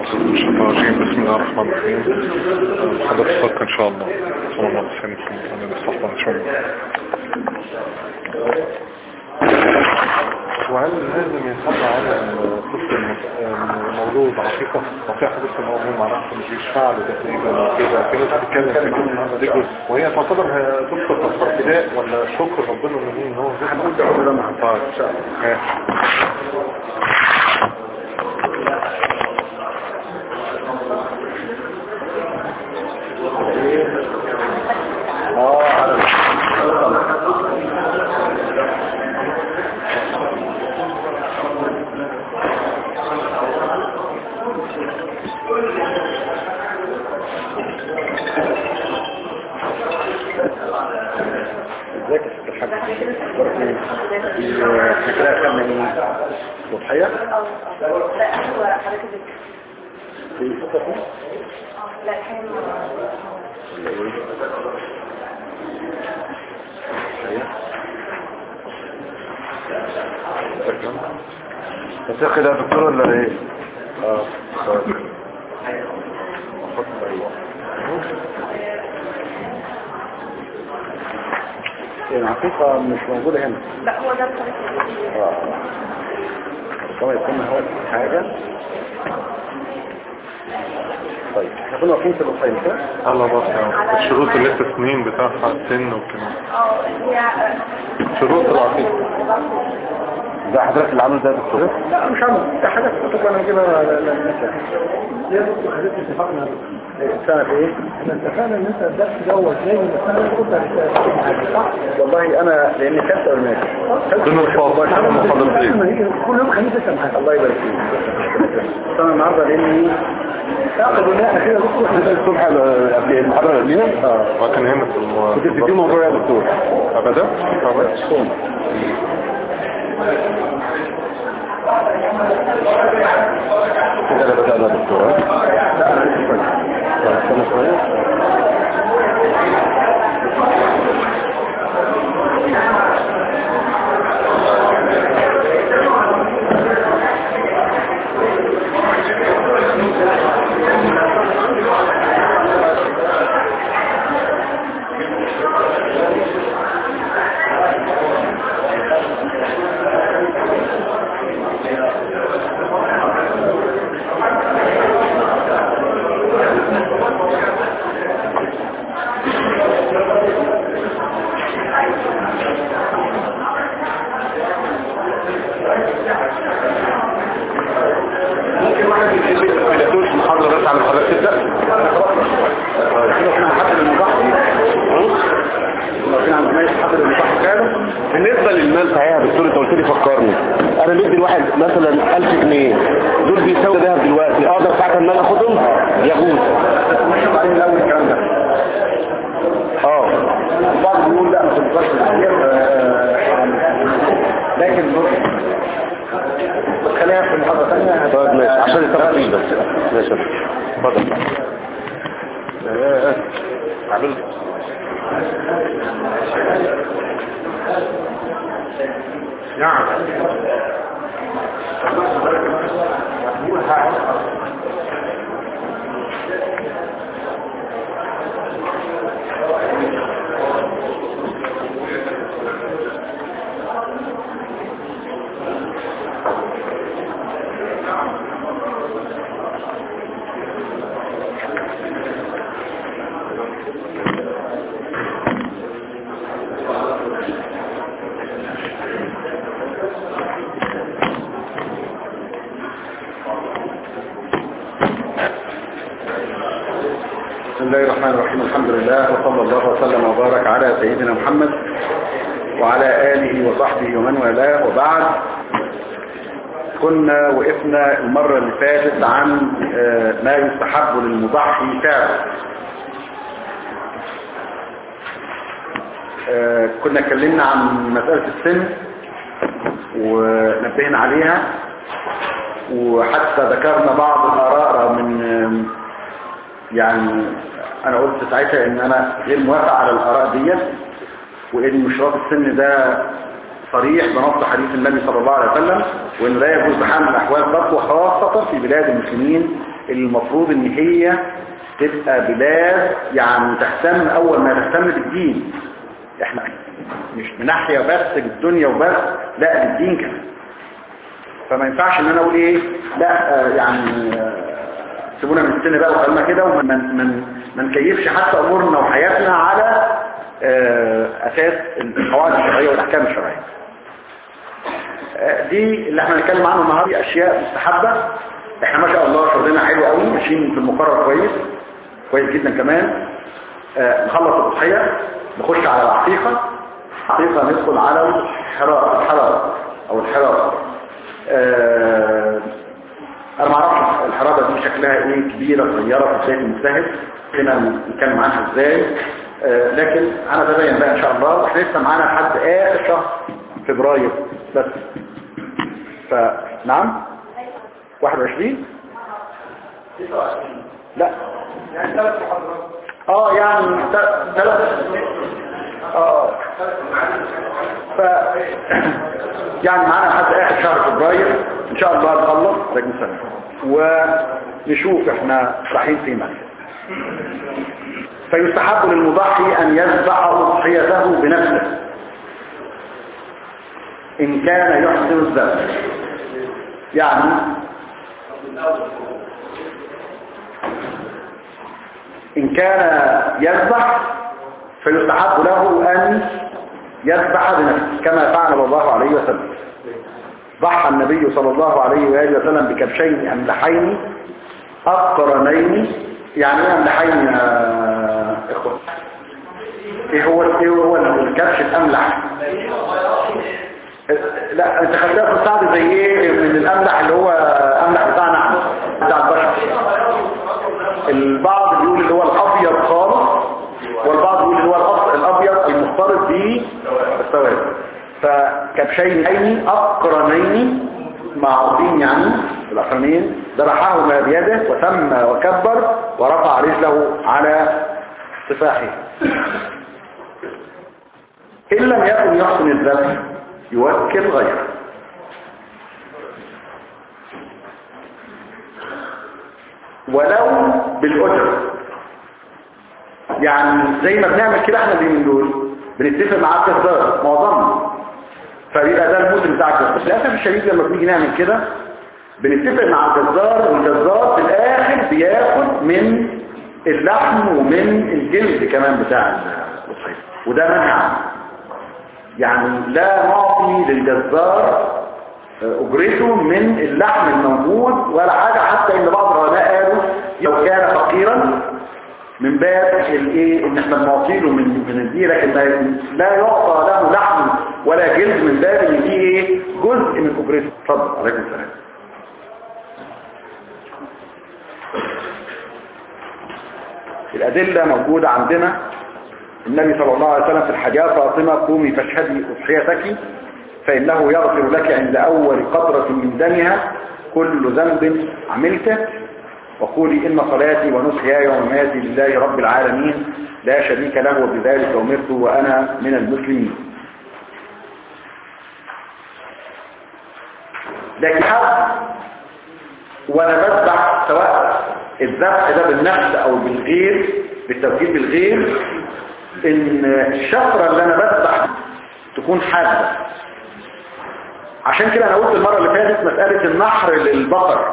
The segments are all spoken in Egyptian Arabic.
الشيطان الرجيم بسم الله الرحمن الرحيم حضرتك الصدق ان شاء الله صلى الله عليه وسلم انا بستحضر ان شاء الله وهل لازم ينحط على الطفل المولود عقيقة نصيحة حديث الموضوع مع نفسه مش يشفع له تقريبا كده في ناس بتتكلم في كلمة دي جزء وهي تعتبر تذكر تذكر فداء ولا شكر ربنا ان ان هو زي ما قلت ربنا مع طيب ان شاء الله اه على ازيك يا ست الحاج اخبارك ايه في احنا كده اخدنا ايه تضحيه اه لا هو حضرتك ذكر في فتره دي اه لا كان بس يا اخي ده دكتور ولا ايه اه طيب. يعني الحقيقة مش موجودة هنا لا هو ده الطريق اه ربما يكون هو حاجة طيب احنا كنا واقفين في الوصيل كده الله بس الشروط اللي انت سنين بتاعها السن وكده اه هي شروط العقيقة ده حضرتك اللي عامل ده يا دكتور لا مش عامل ده حاجات كتب انا اجيبها للناس يا دكتور حضرتك اتفقنا سنة في ايه احنا اتفقنا ان انت الدرس دوت زي ما اتفقنا كنت هتكتب حاجه صح؟ والله انا لاني كلت قبل ما اجي دون الفاصل احنا محاضرتين كل يوم خميس انت معاك الله يبارك فيك بس انا النهارده لاني تاخد وناقه كده دكتور احنا الصبح قبل المحاضره اللي قبلينا اه وكان هنا في الم... كنت بتدي موضوع يا دكتور ابدا ابدا الصوم كده بدأنا يا دكتور ها؟ لا انا لسه شويه طيب، استنى شويه بدأتوش محاضرة بس على محاضرة تبدأ كده كنا محضر المباح كنا عند ما يحضر المباح فعلا بالنسبة للمال صحيح يا دكتور انت قلت لي فكرني انا مدي الواحد مثلا 1000 جنيه دول بيساوي ذهب دلوقتي اقدر ساعتها ان انا اخدهم يجوز مش بعدين الاول الكلام ده اه البعض بيقول لا ما تنظرش كتير لكن بس خليها في المحاضرة ثانية طيب ماشي عشان التفاصيل بس ماشي اتفضل عملت نعم بسم الله الرحمن الرحيم الحمد لله وصلى الله وسلم وبارك على سيدنا محمد وعلى آله وصحبه ومن والاه وبعد كنا وقفنا المرة اللي فاتت عن آه، ما يستحب للمضحي فعله آه، كنا اتكلمنا عن مسألة السن ونبهنا عليها وحتى ذكرنا بعض الآراء من آم، يعني انا قلت ساعتها ان انا غير موافق على الاراء ديت وان مشروط السن ده صريح بنص حديث النبي صلى الله عليه وسلم وان لا يجوز بحال من الاحوال تقوى خاصة في بلاد المسلمين المفروض ان هي تبقى بلاد يعني تهتم اول ما تهتم بالدين احنا مش من ناحية بس بالدنيا وبس لا بالدين كمان فما ينفعش ان انا اقول ايه لا آه، يعني آه، سيبونا من السن بقى وخلنا كده وما من من ما نكيفش حتى امورنا وحياتنا على آه، اساس القواعد الشرعيه والاحكام الشرعيه آه، دي اللي احنا هنتكلم عنه النهارده اشياء مستحبه احنا ما شاء الله شغلنا حلو قوي ماشيين في المقرر كويس كويس جدا كمان آه، نخلص الاضحيه نخش على العقيقه العقيقه ندخل على الحراره الحراره او الحراره آه، انا ما اعرفش الحراره دي شكلها ايه كبيره صغيره في بدايه المجتهد هنا نتكلم عنها ازاي آه، لكن انا ببين بقى ان شاء الله واحنا لسه معانا لحد اخر شهر فبراير بس فنعم 21 لا اه يعني ثلاث اه ف يعني معانا لحد اخر شهر فبراير ان شاء الله نخلص عليكم السلام ونشوف احنا رايحين فين مثلا فيستحب للمضحي ان يذبح اضحيته بنفسه ان كان يحسن الذبح يعني إن كان يذبح فيستحب له أن يذبح بنفسه كما فعل الله عليه وسلم ضحى النبي صلى الله عليه وآله وسلم بكبشين أملحين أقرنين يعني ايه أملحين يا إخوة ايه هو ايه هو الكبش الأملح لا انت خدتها في الصعب زي ايه من الأملح اللي هو أملح بتاعنا احنا بتاع البشر البعض بيقول اللي هو الابيض خالص والبعض بيقول اللي هو الأص- الابيض المختلط بالسواد فكبشين عيني اقرنين معروفين يعني الاقرنين ذبحهما بيده وسمى وكبر ورفع رجله على سفاحه ان لم يكن يحسن الذبح يوكل غيره ولو بالأجر يعني زي ما بنعمل كده احنا اليومين دول بنتفق مع الجزار معظمنا فبيبقى ده الموسم بتاع الجزار للاسف الشديد لما بنيجي نعمل كده بنتفق مع الجزار والجزار في الاخر بياخد من اللحم ومن الجلد كمان بتاع الصيد وده منهي عنه يعني لا نعطي للجزار اجرته من اللحم الموجود ولا حاجة حتى ان بعض العلماء قالوا لو كان فقيرا من باب الايه ان احنا بنعطيله من من دي لكن لا- لا يعطى له لحم ولا جلد من باب ان دي ايه جزء من اجرته اتفضل عليكم السلام الادله موجوده عندنا النبي صلى الله عليه وسلم في الحجاة فاطمة قومي فاشهدي أضحيتك فإنه يغفر لك عند أول قطرة من دمها كل ذنب عملته وقولي إن صلاتي ونسخي ومماتي لله رب العالمين لا شريك له وبذلك أمرت وأنا من المسلمين لكن حد وانا بذبح سواء الذبح ده بالنفس او بالغير بالتوكيد بالغير ان الشفرة اللي انا بذبح تكون حادة عشان كده انا قلت المرة اللي فاتت مسألة النحر للبقر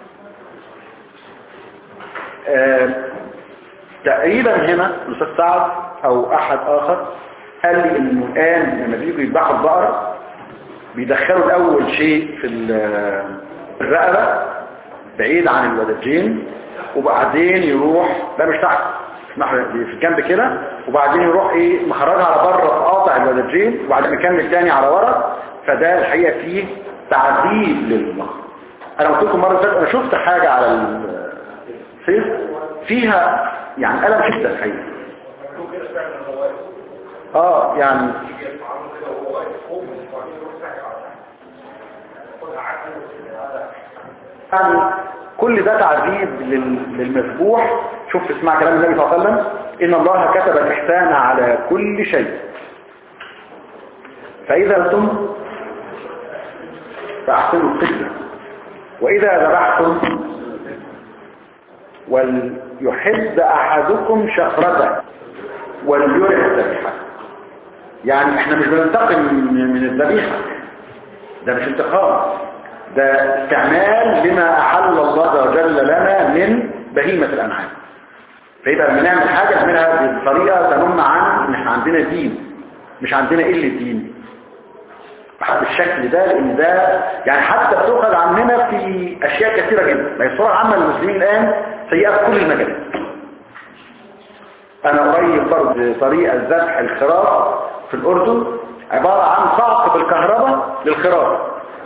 آه، تقريبا هنا الاستاذ سعد او احد اخر قال لي انه الان لما بييجوا يذبحوا البقر بيدخلوا الاول شيء في ال- الرقبة بعيد عن الودجين وبعدين يروح لا مش تحت نحر في الجنب كده وبعدين يروح ايه مخرجها على بره قاطع الودجين وبعدين مكمل تاني على ورا فده الحقيقة فيه تعديل للمخ انا قلت لكم مرة فاتت انا شفت حاجة على الفيس فيها يعني ألم شدة الحقيقة اه يعني يعني كل ده تعذيب لل- للمذبوح شوف اسمع كلام النبي صلى الله عليه وسلم إن الله كتب الإحسان على كل شيء فإذا أنتم فأحسنوا القبلة وإذا ذبحتم وليحد أحدكم شفرته وليرح ذبيحته يعني احنا مش بننتقم من من الذبيحة ده مش انتقام ده استعمال لما أحل الله عز وجل لنا من بهيمة الأنعام فيبقى لما نعمل حاجة نعملها بطريقة تنم عن ان احنا عندنا دين مش عندنا قلة دين بحب الشكل ده لان ده يعني حتى بتؤخذ عننا في اشياء كثيرة جدا ما هي الصورة العامة للمسلمين الان سيئة في كل المجالات انا قريب برضه طريقة ذبح الخراف في الاردن عبارة عن صعق بالكهرباء للخراف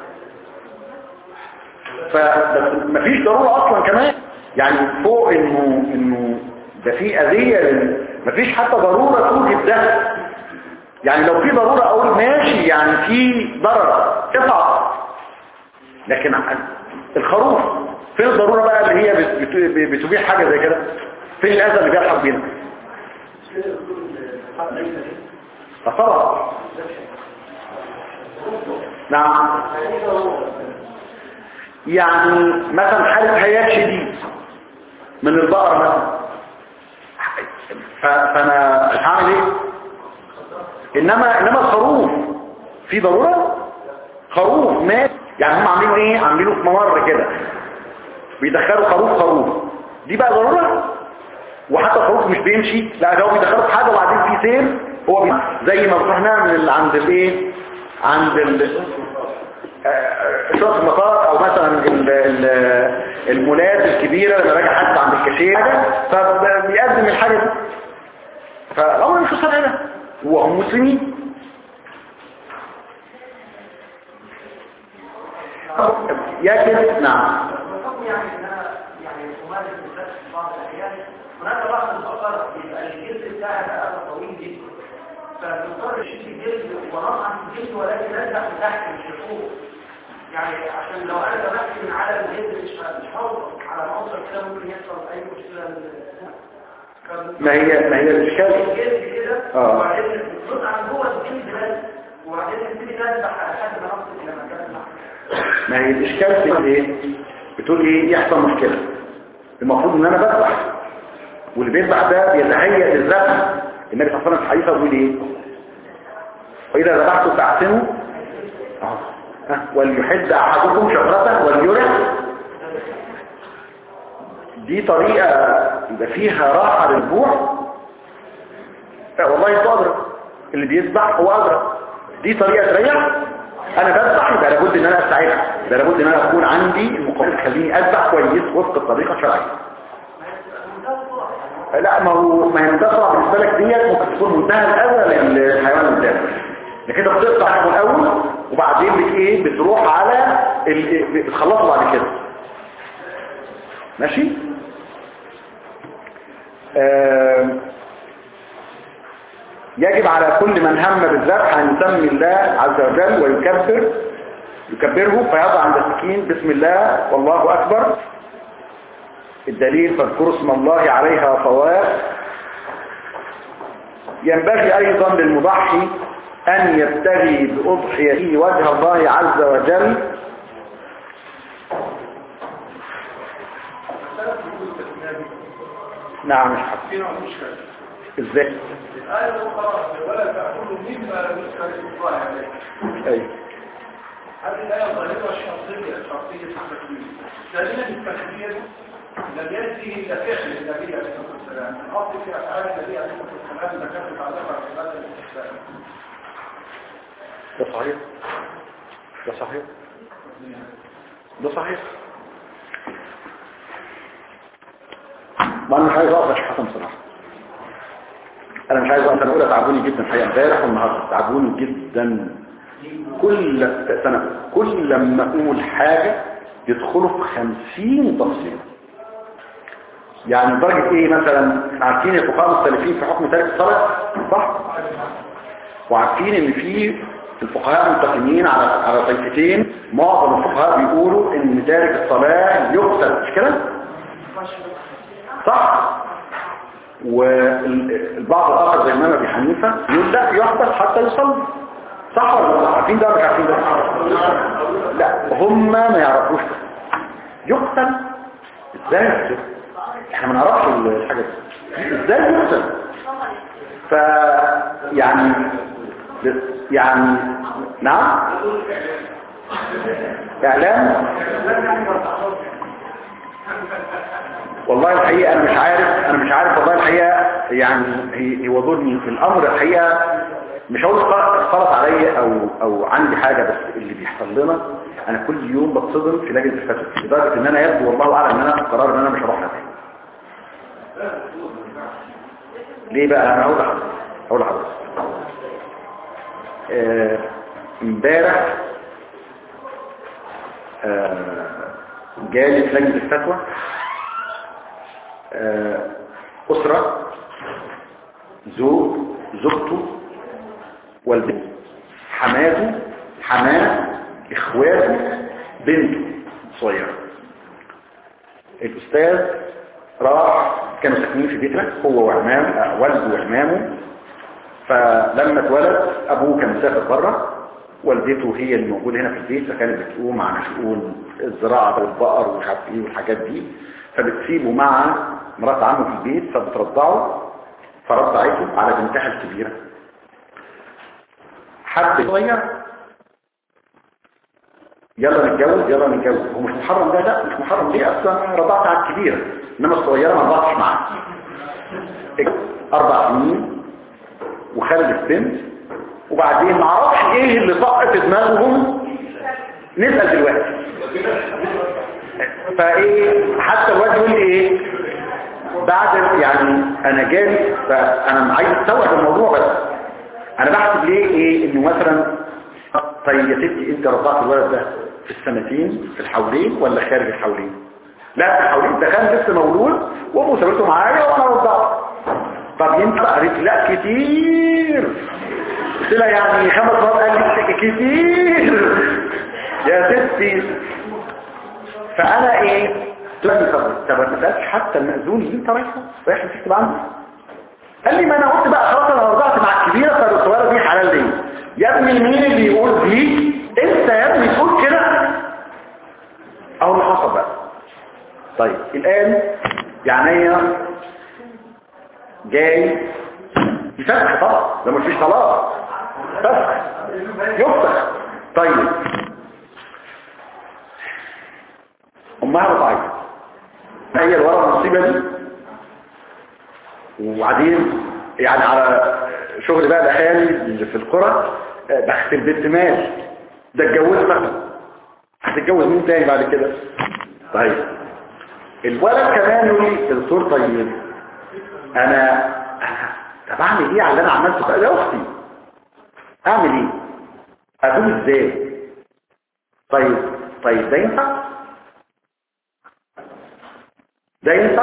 فمفيش ضرورة اصلا كمان يعني فوق انه انه ده في اذية لل... مفيش حتى ضرورة توجد ده يعني لو في ضرورة اقول ماشي يعني في ضرر قطع لكن الخروف فين الضرورة بقى اللي هي بت- بت- بتبيح حاجة زي كده فين الاذى اللي بيلحق بينا آه طبعا نعم يعني مثلا حالة هياج شديد من البقر مثلا ف- فانا هعمل ايه انما انما الخروف في ضرورة خروف مات يعني هم عاملينه ايه عاملينه في ممر كده بيدخلوا خروف خروف دي بقى ضرورة وحتى الخروف مش بيمشي لا ده هو بيدخله في حاجة وبعدين في سير هو بي... زي ما بنروح نعمل عند الايه عند ال... شرطة المطار او مثلا ال- ال- المولات الكبيرة لما راجع حد عند الكاشير حاجة فبيقدم الحاجة دي فالامر مش صار هنا وهم مسلمين يجب نعم الحكم يعني ان انا يعني امارس الفتح في بعض الاحيان هناك بعض البقر بيبقى الجلد بتاعها بقى طويل جدا فبنضطر نشيل الجلد ونقطع الجلد ولكن نرجع من تحت مش لفوق يعني عشان لو انا ذبحت من على الجلد مش مش هوصل على ما اوصل كده ممكن يحصل اي مشكله لل- فبنضطر ما هي ما هي الاشكال الجلد كده آه. وبعدين نطلع عن جوه الجلد بس وبعدين نبتدي نذبح لحد ما نوصل الى مكان المحكمه ما هي الاشكال في ايه بتقول ايه يحصل مشكلة المفروض ان انا بذبح واللي بيذبح ده بيتهيأ للذبح النبي صلى الله عليه وسلم في الحديث بيقول ايه واذا ذبحتوا فاحسنوا أهو. ها، وليحد احدكم شفرته وليرح دي طريقة يبقى فيها راحة للجوع لا والله انت ادرى اللي بيذبح هو ادرى دي طريقة تريح انا بذبح يبقى لابد ان انا استعيدها يبقى لابد ان انا اكون عندي المقابل تخليني اذبح كويس وفق الطريقة الشرعية لا ما هو ما هي منتفعة بالنسبة لك ديت ممكن تكون منتهى الأذى للحيوان اللي قدامك لكن انت بتقطع حاجه الاول وبعدين بت ايه بتروح على ال... بتخلصه بعد كده ماشي آه... يجب على كل من هم بالذبح ان يسمي الله عز وجل ويكبر يكبره فيضع عند السكين بسم الله والله اكبر الدليل فاذكروا اسم الله عليها صواب ينبغي ايضا للمضحي ان يبتغي باضحيته وجه الله عز وجل نعم مش حق ازاي الآية الأخرى ولا تأكلوا مما لم يذكر اسم الله عليه ايوه هذه الآية ظاهرة الشرطية الشرطية التكليف دليل التكليف لم يأتي إلا فعل النبي عليه الصلاة والسلام الأصل في أفعال النبي عليه الصلاة والسلام إذا كانت متعلقة بعبادة الاستحسان ده صحيح ده صحيح ده صحيح ما انا مش عايز اقف يا حسن بصراحه انا مش عايز اقف انا اقول تعبوني جدا الحقيقه امبارح والنهارده تعبوني جدا كل سنه كل لما اقول حاجه يدخلوا في خمسين تفصيل يعني لدرجه ايه مثلا عارفين الفقهاء مختلفين في حكم تارك الصلاه صح وعارفين ان في الفقهاء منتقمين على على طائفتين معظم الفقهاء بيقولوا ان تارك الصلاه يقتل مش كده صح والبعض الاخر زي الامام ابي حنيفه يقول لا يحبس حتى يصلي صح ولا لا عارفين ده مش عارفين ده لا هم ما يعرفوش ده يقتل ازاي يقتل احنا ما نعرفش الحاجة دي ازاي يحصل ف يعني يعني نعم اعلام والله الحقيقة انا مش عارف انا مش عارف والله الحقيقة يعني هي- هو ظلمي في الامر الحقيقة مش هقول خلط عليا او او عندي حاجة بس اللي بيحصل لنا انا كل يوم بتصدم في لجنة الفتوى لدرجة ان انا يبدو والله اعلم ان انا في قرار ان انا مش هروح لها تاني ليه بقى انا هقول لحضرتك هقول لحضرتك آه، امبارح آه، جالي في لجنة الفتوى آه، أسرة زوج زوجته والبنت حماته حماه إخواته بنته صغيرة الأستاذ راح كانوا ساكنين في بيتنا هو وعمام آه، والده وعمامه فلما اتولد أبوه كان مسافر بره والدته هي اللي موجودة هنا في البيت فكانت بتقوم عن شؤون الزراعة والبقر ومش عارف ايه والحاجات دي فبتسيبه مع مرات عمه في البيت فبترضعه فرضعته على بنتها الكبيرة حد صغير يلا نتجوز يلا نتجوز هو مش محرم ده لا مش محرم ليه اصلا أنا رضعت على الكبيرة انما الصغيرة ما رضعتش معاها اربع سنين وخلف بنت وبعدين ما اعرفش ايه اللي طق في دماغهم نسأل دلوقتي فايه حتى الواد يقول لي ايه بعد يعني انا جالي فانا عايز استوعب الموضوع بس انا بحسب ليه ايه انه مثلا طيب يا ستي انت رضعت الولد ده في السنتين في الحولين ولا خارج الحولين لا في الحولين ده كان لسه مولود وابوه سابته معايا وانا رضعته طب ينفع قالت لي لا كتير قلت لها يعني خمس مرات قال لي كتير يا ستي فانا ايه تقول طب طب ما تسالش حتى المأذون اللي انت رايحه رايح تكتب عنه قال لي ما انا قلت بقى خلاص انا رضعت مع الكبيره فالصغيره دي حلال ليه يا ابني مين اللي يقول دي انت يا ابني تقول كده او اللي حصل بقى طيب الان يعني هي جاي يفسخ طبعا ده مفيش طلاق فسخ يفسخ طيب امها بتعيط هي الورا المصيبه دي وبعدين يعني على شغل بقى الاهالي اللي في القرى آه، بخت البنت مال ده اتجوزها هتتجوز مين تاني بعد كده طيب الولد كمان يقول لي الدكتور طيب انا انا طب اعمل ايه على اللي انا عملته بقى يا اختي اعمل ايه اقوم ازاي طيب طيب ده ينفع ده ينفع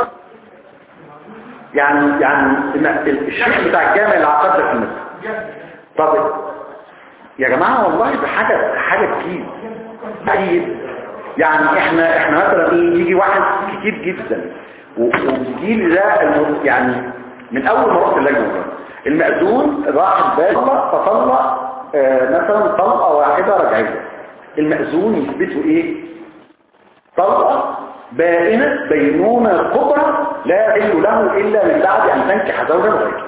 يعني يعني إن الشيخ بتاع الجامع اللي عقد لك المسجد طب يا جماعه والله ده حاجه حاجه كتير طيب يعني احنا احنا مثلا ايه يجي واحد كتير جدا والجيل ده الم- يعني من اول ما رحت اللجنه والله. المأذون راح البال فطلع آه، مثلا طلقه واحده رجعيه المأذون يثبتوا ايه طلقه بائنه بينونه كبرى لا يحل له الا من بعد ان تنكح زوجا غيره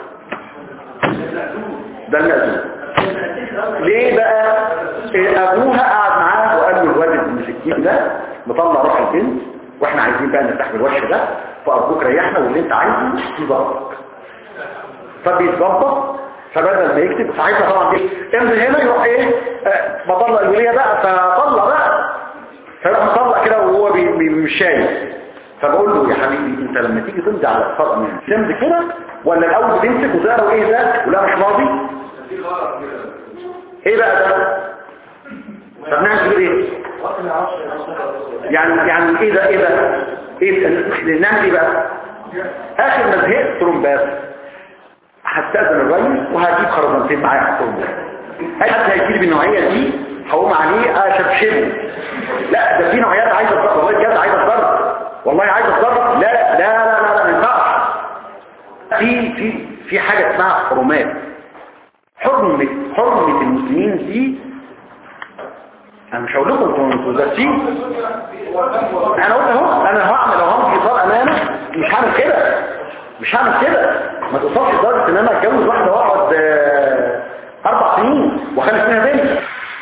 ده المأذون ليه بقى إيه ابوها قعد معاه وقال له الواد ابن السكين ده مطلع روح البنت واحنا عايزين بقى نرتاح بالوش ده فارجوك ريحنا واللي انت عايزه يظبط فبيتظبط فبدل ما يكتب ساعتها طبعا ايه امضي هنا يروح ايه آه، بطلع الوليه بقى فطلع بقى فيروح مطلع كده وهو بي- بي- مش شايف فبقول له يا حبيبي انت لما تيجي تمضي على اقصاء امان تمضي كده ولا الاول بتمسك وتقرا ايه ده ولا مش راضي ايه بقى ده طب نعمل ايه يعني يعني ايه ده ايه ده ايه ده؟ نعمل ايه بقى اخر ما زهقت ترومبات هستأذن الرئيس وهجيب خرزانتين معايا احطهم ده اي حد هيجي لي بالنوعيه دي هقوم عليه اشبشبه لا ده في نوعيات عايزه تضرب والله بجد عايزه تضرب والله عايزه تضرب لا لا لا لا لا ما ينفعش في في في حاجه اسمها حرمات حرمه حرمه المسلمين دي انا مش هقول لكم انتوا انتوا دارسين انا قلت اهو انا هعمل اهو في اطار امانه مش مش هعمل كده مش هعمل كده ما توصلش لدرجه ان انا اتجوز واحده واقعد آه، اربع سنين واخلي فيها بنت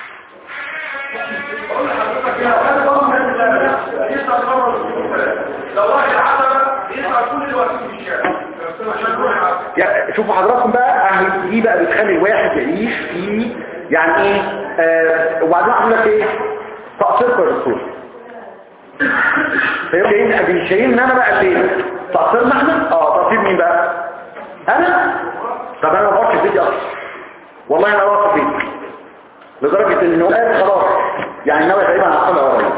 لو راح العتبة يسعى كل الوقت في الشارع عشان يروح العتبة يعني شوفوا حضراتكم بقى اهل دي بقى بتخلي الواحد يعيش في يعني ايه آه وبعدين اقول لك ايه تقصير الرسول فيبقى جايين شايلين ان انا بقى ليه تقصيرنا احنا اه تقصير مين بقى انا طب انا ما بقعدش في بيتي اصلا والله انا واقف في بيتي لدرجه ان هو قال خلاص يعني ناوي تقريبا على الصلاه ورايا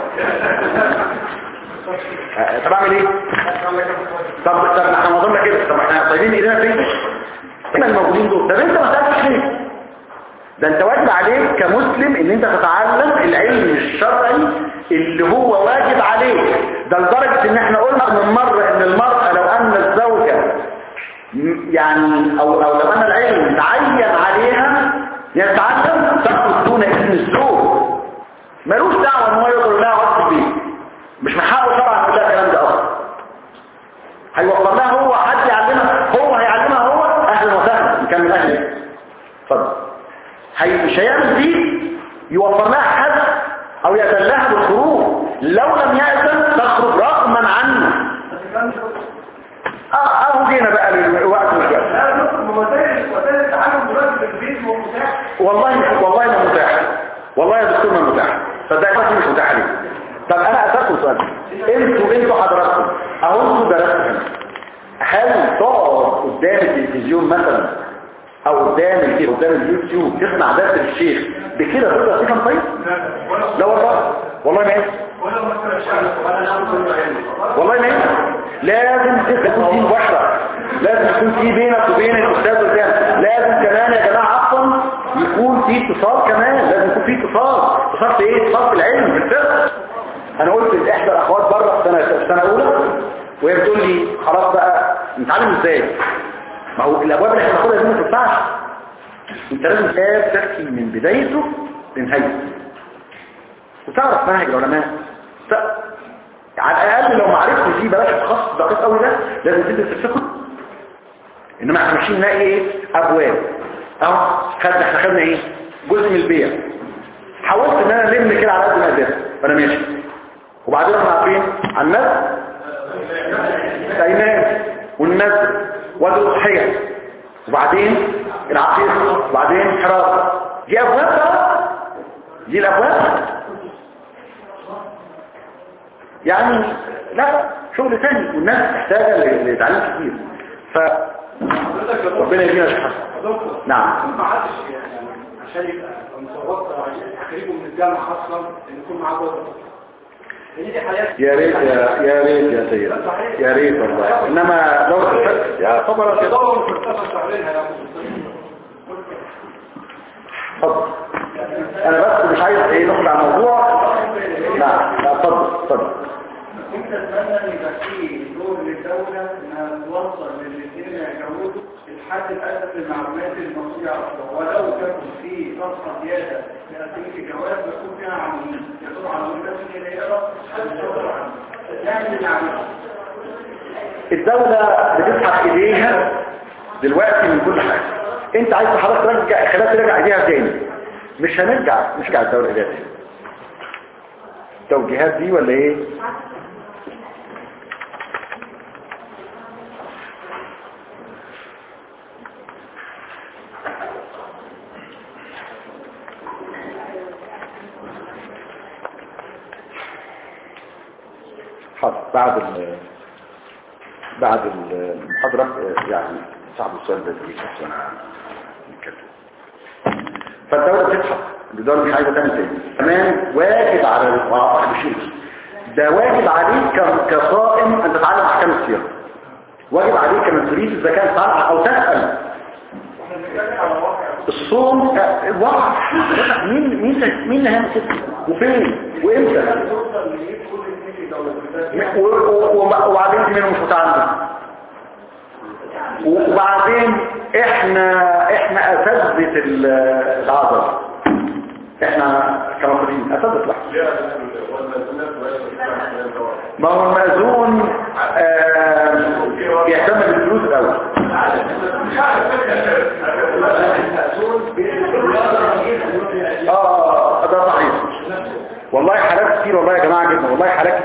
آه، طب اعمل ايه طب طب ما احنا نظامنا كده طب احنا طيبين ايدينا فين احنا الموجودين دول طب انت ما تعرفش ليه ده انت واجب عليك كمسلم ان انت تتعلم العلم الشرعي اللي هو واجب عليك ده لدرجة ان احنا قلنا من مرة ان المرأة لو ان الزوجة م- يعني او, أو لو ان العلم تعين عليها يتعلم تأخذ دون اذن الزوج ملوش دعوة ان هو يقول لها وقت البيت مش من حقه شرعا يقول لها الكلام ده اصلا هيوفر لها هو حد يعلمها هو هيعلمها هو اهلا وسهلا نكمل من اهل اتفضل هي مش هيعمل دي يوفر لها حد او يدلها بالخروج لو لم يأذن تخرج رغما عنه اه اهو جينا بقى للوقت والوقت لا دكتور وسائل وسائل التعلم دلوقتي في البيت هو متاح والله والله ما متاح والله يا دكتور ما متاح صدقني مش متاح لي طب انا اسالكم سؤال انتوا انتوا حضراتكم اهو انتوا درستوا هنا هل تقعد قدام التلفزيون مثلا او قدام ال- قدام اليوتيوب تسمع درس الشيخ بكده تقدر تفهم طيب لا والله والله ما ينفع ولا مثلا شعر ولا نعمل والله ما ينفع لازم تكون في مباشرة لازم يكون في بينك وبين الاستاذ قدام لازم كمان يا جماعة عفوا يكون في اتصال كمان لازم يكون في اتصال اتصال في ايه اتصال في العلم في الفقه انا قلت لاحدى الاخوات بره في سنه في سنه اولى وهي بتقول لي خلاص بقى نتعلم ازاي ما هو الابواب اللي احنا بناخدها دي ما تنفعش انت لازم كتاب تحكي من بدايته لنهايته وتعرف منهج العلماء ف- على الاقل لو ما عرفتش دي بلاش تخصص دقيق قوي ده لازم تدرس الفقه انما احنا ماشيين نلاقي ايه ابواب اهو خدنا احنا خدنا ايه جزء من البيع حاولت ان انا الم كده على قد ما قدرت وانا ماشي وبعدين احنا عارفين على الناس الايمان والناس والاضحيه وبعدين العقيده وبعدين حراسه دي ابواب بقى دي الابواب يعني لا لا شغل تاني والناس محتاجة ل- لتعليم كتير ف ربنا يدينا الحق نعم ما حدش يعني عشان يبقى متوقع او عشان تخرجه من الجامعه اصلا ان يكون معاه جوه هي دي حياه يا ريت يا يا ريت يا سيد يا ريت والله انما لو يا خبر كده تدور في القصص شهرينها يا اتفضل انا بس مش عايز ايه نخرج عن الموضوع لا لا اتفضل اتفضل كنت اتمنى ان يبقى في دور للدوله انها توصل للاثنين يجوزوا الحد الادنى في المعلومات المصريه اصلا ولو تكن في صفحه زياده لاسئله الجواز بيكون فيها عناوين يكون عناوين بس كده يقرا يقرا عنه نعمل المعلومات الدولة بتسحب ايديها دلوقتي من كل حاجة انت عايز حضرتك ترجع خلاص ترجع ايديها تاني مش هنرجع مش هنرجع الدولة ايديها تاني توجيهات دي ولا ايه حاضر بعد ال بعد المحاضرة يعني صعب السؤال ده دي بس انا نتكلم فالدولة بتضحك الدولة مش عايزة تعمل تاني كمان واجب على صاحب الشركة ده واجب عليك ك- كصائم ان تتعلم احكام الصيام واجب عليك كمسؤولية الزكاة تتعلم او تسأل الصوم ك- الوقت مين مين مين اللي هيعمل كده وفين وامتى و- و- و- وبعدين في منهم مش متعلم وبعدين احنا احنا اساتذه ال- العضل احنا كمصريين اساتذه لحظه ما هو المأذون آه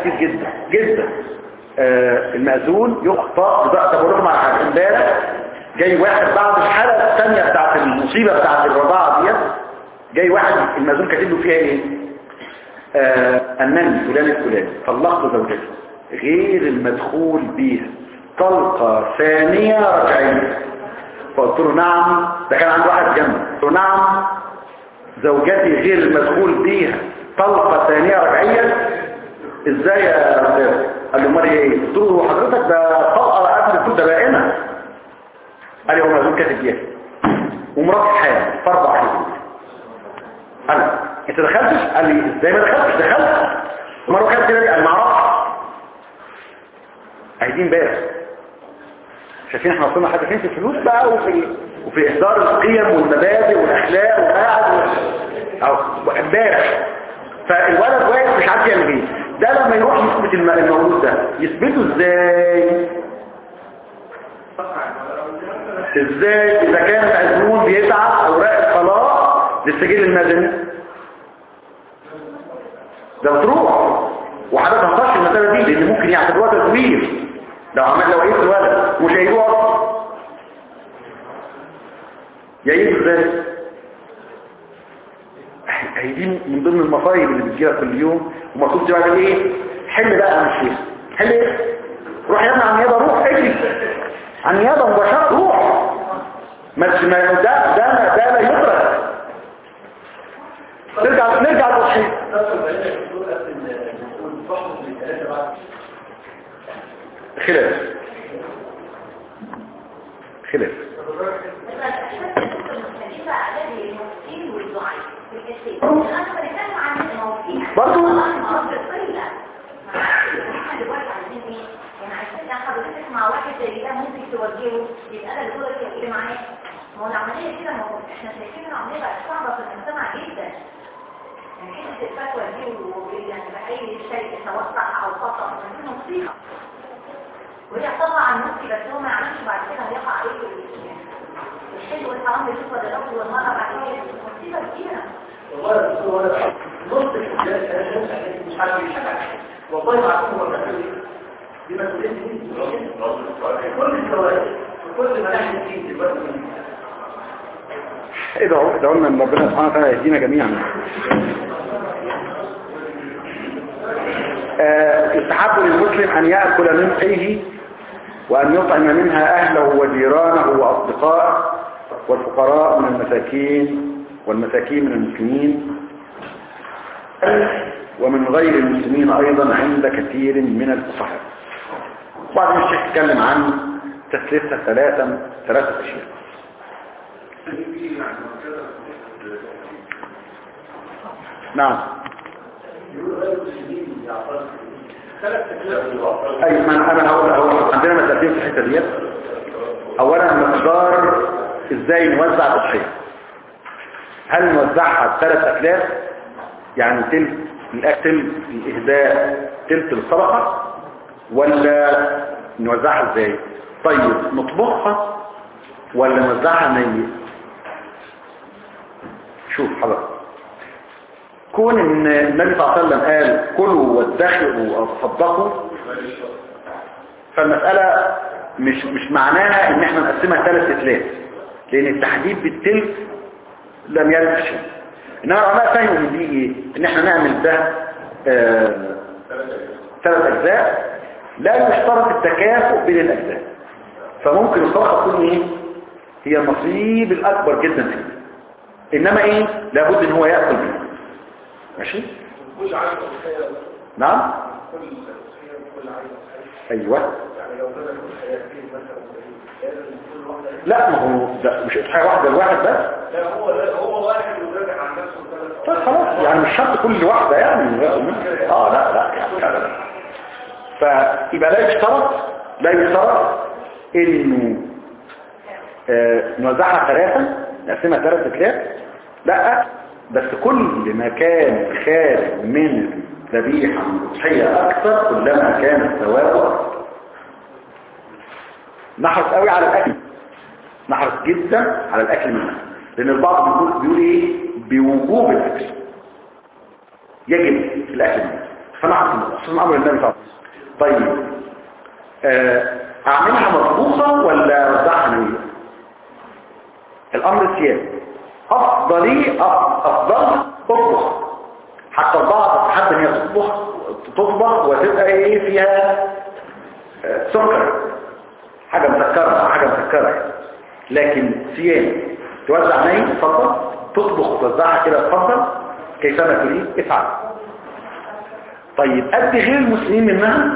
كتير جدا جدا آه المأذون يخطأ بقى طب اقول لكم على حاجه امبارح جاي واحد بعد الحلقه الثانيه بتاعت المصيبه بتاعت الرضاعه ديت جاي واحد المأذون كاتب له فيها ايه آه انني فلان الفلاني طلقت زوجتي غير المدخول بيها طلقه ثانيه رجعيه فقلت له نعم ده كان عند واحد جنبي قلت له نعم زوجتي غير المدخول بيها طلقة ثانية رجعية ازاي يا استاذ قال لي امال ايه قلت له حضرتك ده طلقة قبل كل ده بائنة قال لي هو مدخول كاتب بيها ومراتي حامل في اربع شهور قال لي انت دخلتش قال لي ازاي ما دخلتش دخلت مرة كانت كده قال ما اعرفش عايزين امبارح شايفين احنا وصلنا حاجه فين في الفلوس بقى وفي وفي اهدار القيم والمبادئ والاخلاق وقاعد او امبارح فالولد واقف مش عارف يعمل ايه ده لما يروح يثبت الم- المولود ده يثبته ازاي ازاي اذا كان المأذون بيبعت اوراق الطلاق للسجل المدني ده بتروح وحضرتك ما تنطقش المسألة دي لان ممكن يعتبروها تزوير لو عمل لو عيد الولد مش هيجوه اصلا يعيد ازاي هي دي من ضمن المصايب اللي بتجيلك كل يوم ومطلوب تعمل ايه حل بقى يا مش حل ايه روح يا ابني على النيابه روح اجري على النيابه مباشره روح ما ما- ده ده ده لا يدرك نرجع نرجع للتصحيح خلاف خلاف برضو مع واحد زي ده ممكن توجهه يبقى انا اللي بقول لك ايه معاه ما هو العمليه كده ما هو احنا شايفين العمليه بقت صعبه في المجتمع جدا يعني حته الفتوى دي ويعني بأي شيء توسع او خطأ دي مصيبه وهي طبعا عن نفسي بس هو ما يعملش بعد كده هيقع عليه في ال- يعني الحلو والحرام بيشوف ولا الرجل والمرأة بعد كده مصيبة كبيرة والله نص الناس مش عارف يشتغل والله ما عارفين هو بيعمل ايه دي مسؤوليتي كل الكوارث وكل مناحي الدين دلوقتي ادعوا ادعوا لنا ان ربنا سبحانه وتعالى يهدينا جميعا آه، يستحب للمسلم ان يأكل من حيه وان يطعم منها اهله وجيرانه واصدقائه والفقراء من المساكين والمساكين من المسلمين ومن غير المسلمين ايضا عند كثير من الفقهاء وبعدين الشيخ اتكلم عن تسليسها ثلاثا ثلاثة اشياء نعم اي ما انا هقول هقول عندنا مسألتين في الحته ديت اولا مقدار ازاي نوزع الضحيه هل نوزعها ثلاث اكلاف يعني تلت الاكل الاهداء تلت الصدقه ولا نوزعها ازاي طيب نطبخها ولا نوزعها نيه شوف حضرتك كون ان النبي صلى الله عليه وسلم قال كلوا وادخروا وتصدقوا فالمسألة مش مش معناها ان احنا نقسمها ثلاث اتلاف لان التحديد بالتلك لم يرد في شيء انما العلماء فهموا من دي ايه ان احنا نعمل ده آه، ثلاث اجزاء لا يشترط التكافؤ بين الاجزاء فممكن الصدقه تكون ايه هي النصيب الاكبر جدا فيه انما ايه لابد ان هو ياكل منه ماشي نعم ايوه لا ما هو ده مش اضحيه واحده لواحد بس لا هو هو واحد وراجع عن نفسه ثلاث طيب خلاص يعني مش شرط كل واحده يعني اه لا لا يعني لا لا فيبقى لا يشترط لا يشترط انه آه، نوزعها ثلاثة نقسمها ثلاث اتلاف لا بس كل ما كان خارج من ذبيحة مضحية أكثر كلما كان الثواب أكثر نحرص قوي على الأكل نحرص جدا على الأكل منها لأن البعض بيقول, بيقول إيه بوجوب الأكل يجب الأكل منها سمحت خصوصا امر النبي صلى الله عليه وسلم طيب آه، اعملها مطبوخه ولا اوزعها نيه الامر السياسي افضلي أف- افضل تطبخ حتى البعض حتى ان هي تطبخ تطبخ وتبقى ايه فيها آه، سكر حاجه مسكره حاجه مسكره يعني. لكن صيام توزع ني اتفضل تطبخ وتوزعها كده اتفضل كيفما تريد افعل طيب ادي غير المسلمين منها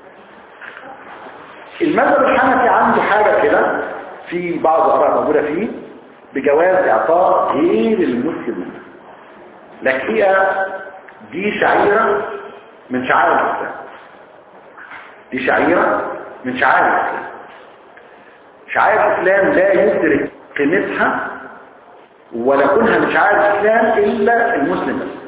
المذهب الحنفي عنده حاجة كده في بعض الآراء موجودة فيه بجواز إعطاء غير المسلمين الحقيقة دي شعيرة من شعائر الإسلام دي شعيرة من شعائر الإسلام شعائر الإسلام لا يدرك قيمتها ولا كونها من شعائر الإسلام إلا المسلم بس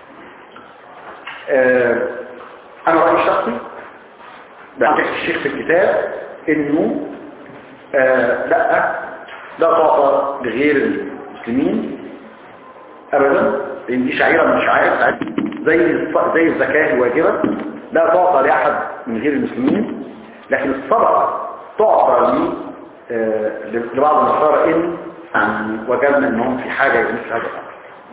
آه، أنا رأيي الشخصي بعد الشيخ في الكتاب انه آه لا لا تعطى لغير المسلمين ابدا لان دي شعيره من شعائر زي الص- زي الزكاه الواجبه لا تعطى لاحد من غير المسلمين لكن الصدقه تعطى ل- آه، لبعض النصارى ان يعني وجدنا انهم في حاجه مثل هذا الامر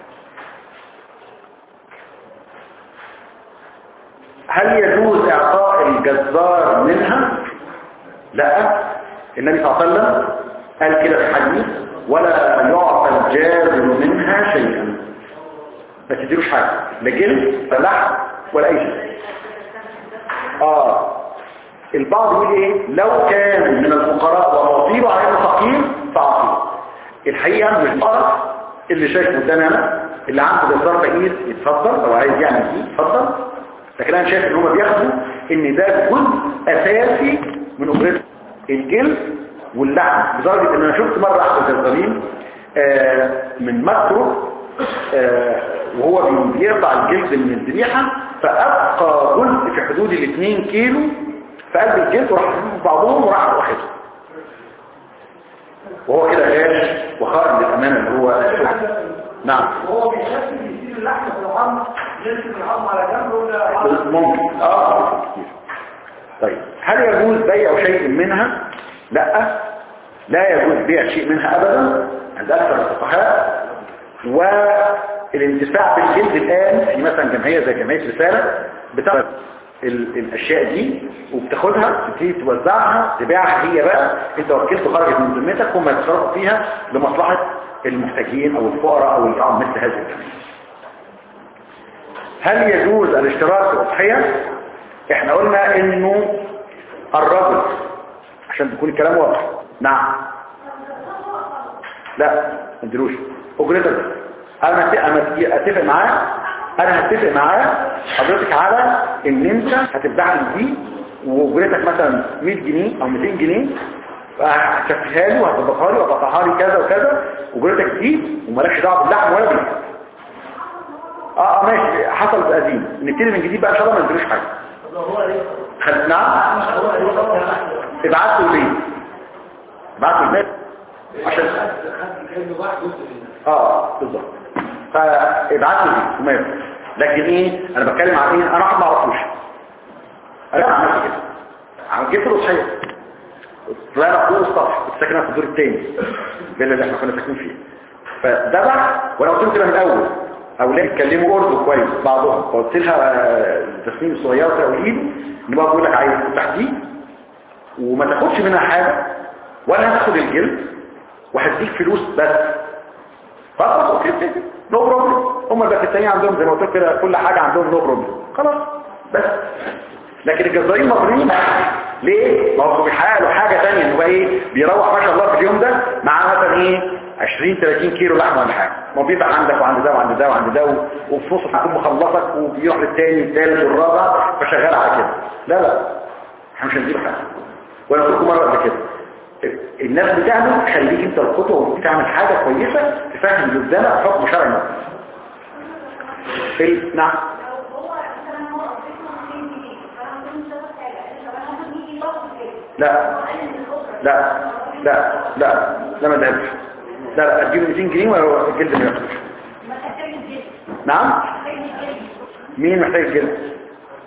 هل يجوز اعطاء الجزار منها لا النبي صلى الله عليه وسلم قال كده في الحديث ولا يعطى الجازر منها شيئا ما تديروش حاجه لا جلد لا لحم ولا اي شيء اه البعض يقول ايه لو كان من الفقراء ومصيره عليه فقير فعقير الحقيقه مش الفقراء اللي شايف قدامي انا اللي عنده جزار فقير يتفضل لو عايز يعمل فيه يتفضل لكن انا شايف ان هم بياخدوا ان ده جزء اساسي من اجرته الجلد واللحم لدرجه ان انا شفت مره احد الجزارين آه، من مكره آه، وهو بي- بيقطع الجلد من الذبيحه فابقى جزء في حدود ال 2 كيلو في قلب الجلد وراح يجيبوا بعضهم وراح واخده وهو كده غاش وخارج للامانه اللي هو نعم وهو بيشكل يسيب اللحم في العظم يرسم العظم على جنب ولا عظم ممكن اه كتير. طيب هل يجوز بيع شيء منها لا لا يجوز بيع شيء منها ابدا عند اكثر الفقهاء والانتفاع بالجلد الان في مثلا جمعيه زي جمعيه رساله بتاخد ال- الاشياء دي وبتاخدها تبتدي توزعها تبيعها هي بقى انت وكلت خرجت من ذمتك هم يتصرفوا فيها لمصلحه المحتاجين او الفقراء او العام مثل هذه الجمعيه هل يجوز الاشتراك في الأضحية احنا قلنا انه الرجل عشان تكون الكلام واضح نعم لا ما ادلوش اجرتك انا أت- انا أت- اتفق معاه انا هتفق معاه حضرتك على ان انت هتذبح لي دي واجرتك مثلا 100 جنيه او 200 جنيه هتكفيها لي وهتطبخها لي وهتقطعها لي كذا وكذا اجرتك دي ومالكش دعوه باللحم ولا باللحم اه اه ماشي حصل قديم نبتدي من جديد بقى ان شاء الله ما نديروش حاجه خل... نعم ابعت له ليه ابعت له المال عشان اه بالظبط فابعت له ليه وما ينفع. لكن ايه انا بتكلم عن ايه انا واحد ما اعرفوش انا عملت كده عملت جبت له صحيح طلعنا فوق السطح كنت ساكنه في الدور الثاني الفيلا اللي احنا كنا ساكنين فيها فدبح وانا قلت له كده من الاول اولاد يتكلموا اردو كويس بعضهم فقلت لها آه، التصميم الصغيره في اولين ان بقى بيقول لك عايز تفتح دي وما تاخدش منها حاجه ولا هتاخد الجلد وهديك فلوس بس خلاص اوكي اوكي نو بروبلم هم الباكستانيين عندهم زي ما قلت لك كده كل حاجه عندهم نو بروبلم خلاص بس لكن الجزائريين مصريين ليه؟ ما هو بيحقق له حاجه ثانيه انه بقى ايه بيروح ما شاء الله في اليوم ده معاه مثلا ايه 20 30 كيلو لحمه ولا حاجه ما هو بيبقى عندك وعند ده وعند ده وعند ده و- وفي نص هتكون مخلصك وبيروح للثاني الثالث والرابع فشغال على كده لا لا احنا مش هنجيب حاجه وانا قلت لكم مره قبل كده الناس بتعمل خليك انت الخطوه وبتعمل حاجه كويسه تفهم اللي قدامك حكم شرعي مصري. ال- نعم هو مثلا هو قضيته 200 جنيه فانا ما كنتش شايفه حاجه طب انا ممكن يجي يضغط كده لا هو قال ان الاسره لا لا لا لا ما تذهبش لا لا اديله 200 جنيه ولا الجلد ما ياخدش ما تحتاج الجسم نعم محتاج الجسم مين محتاج الجلد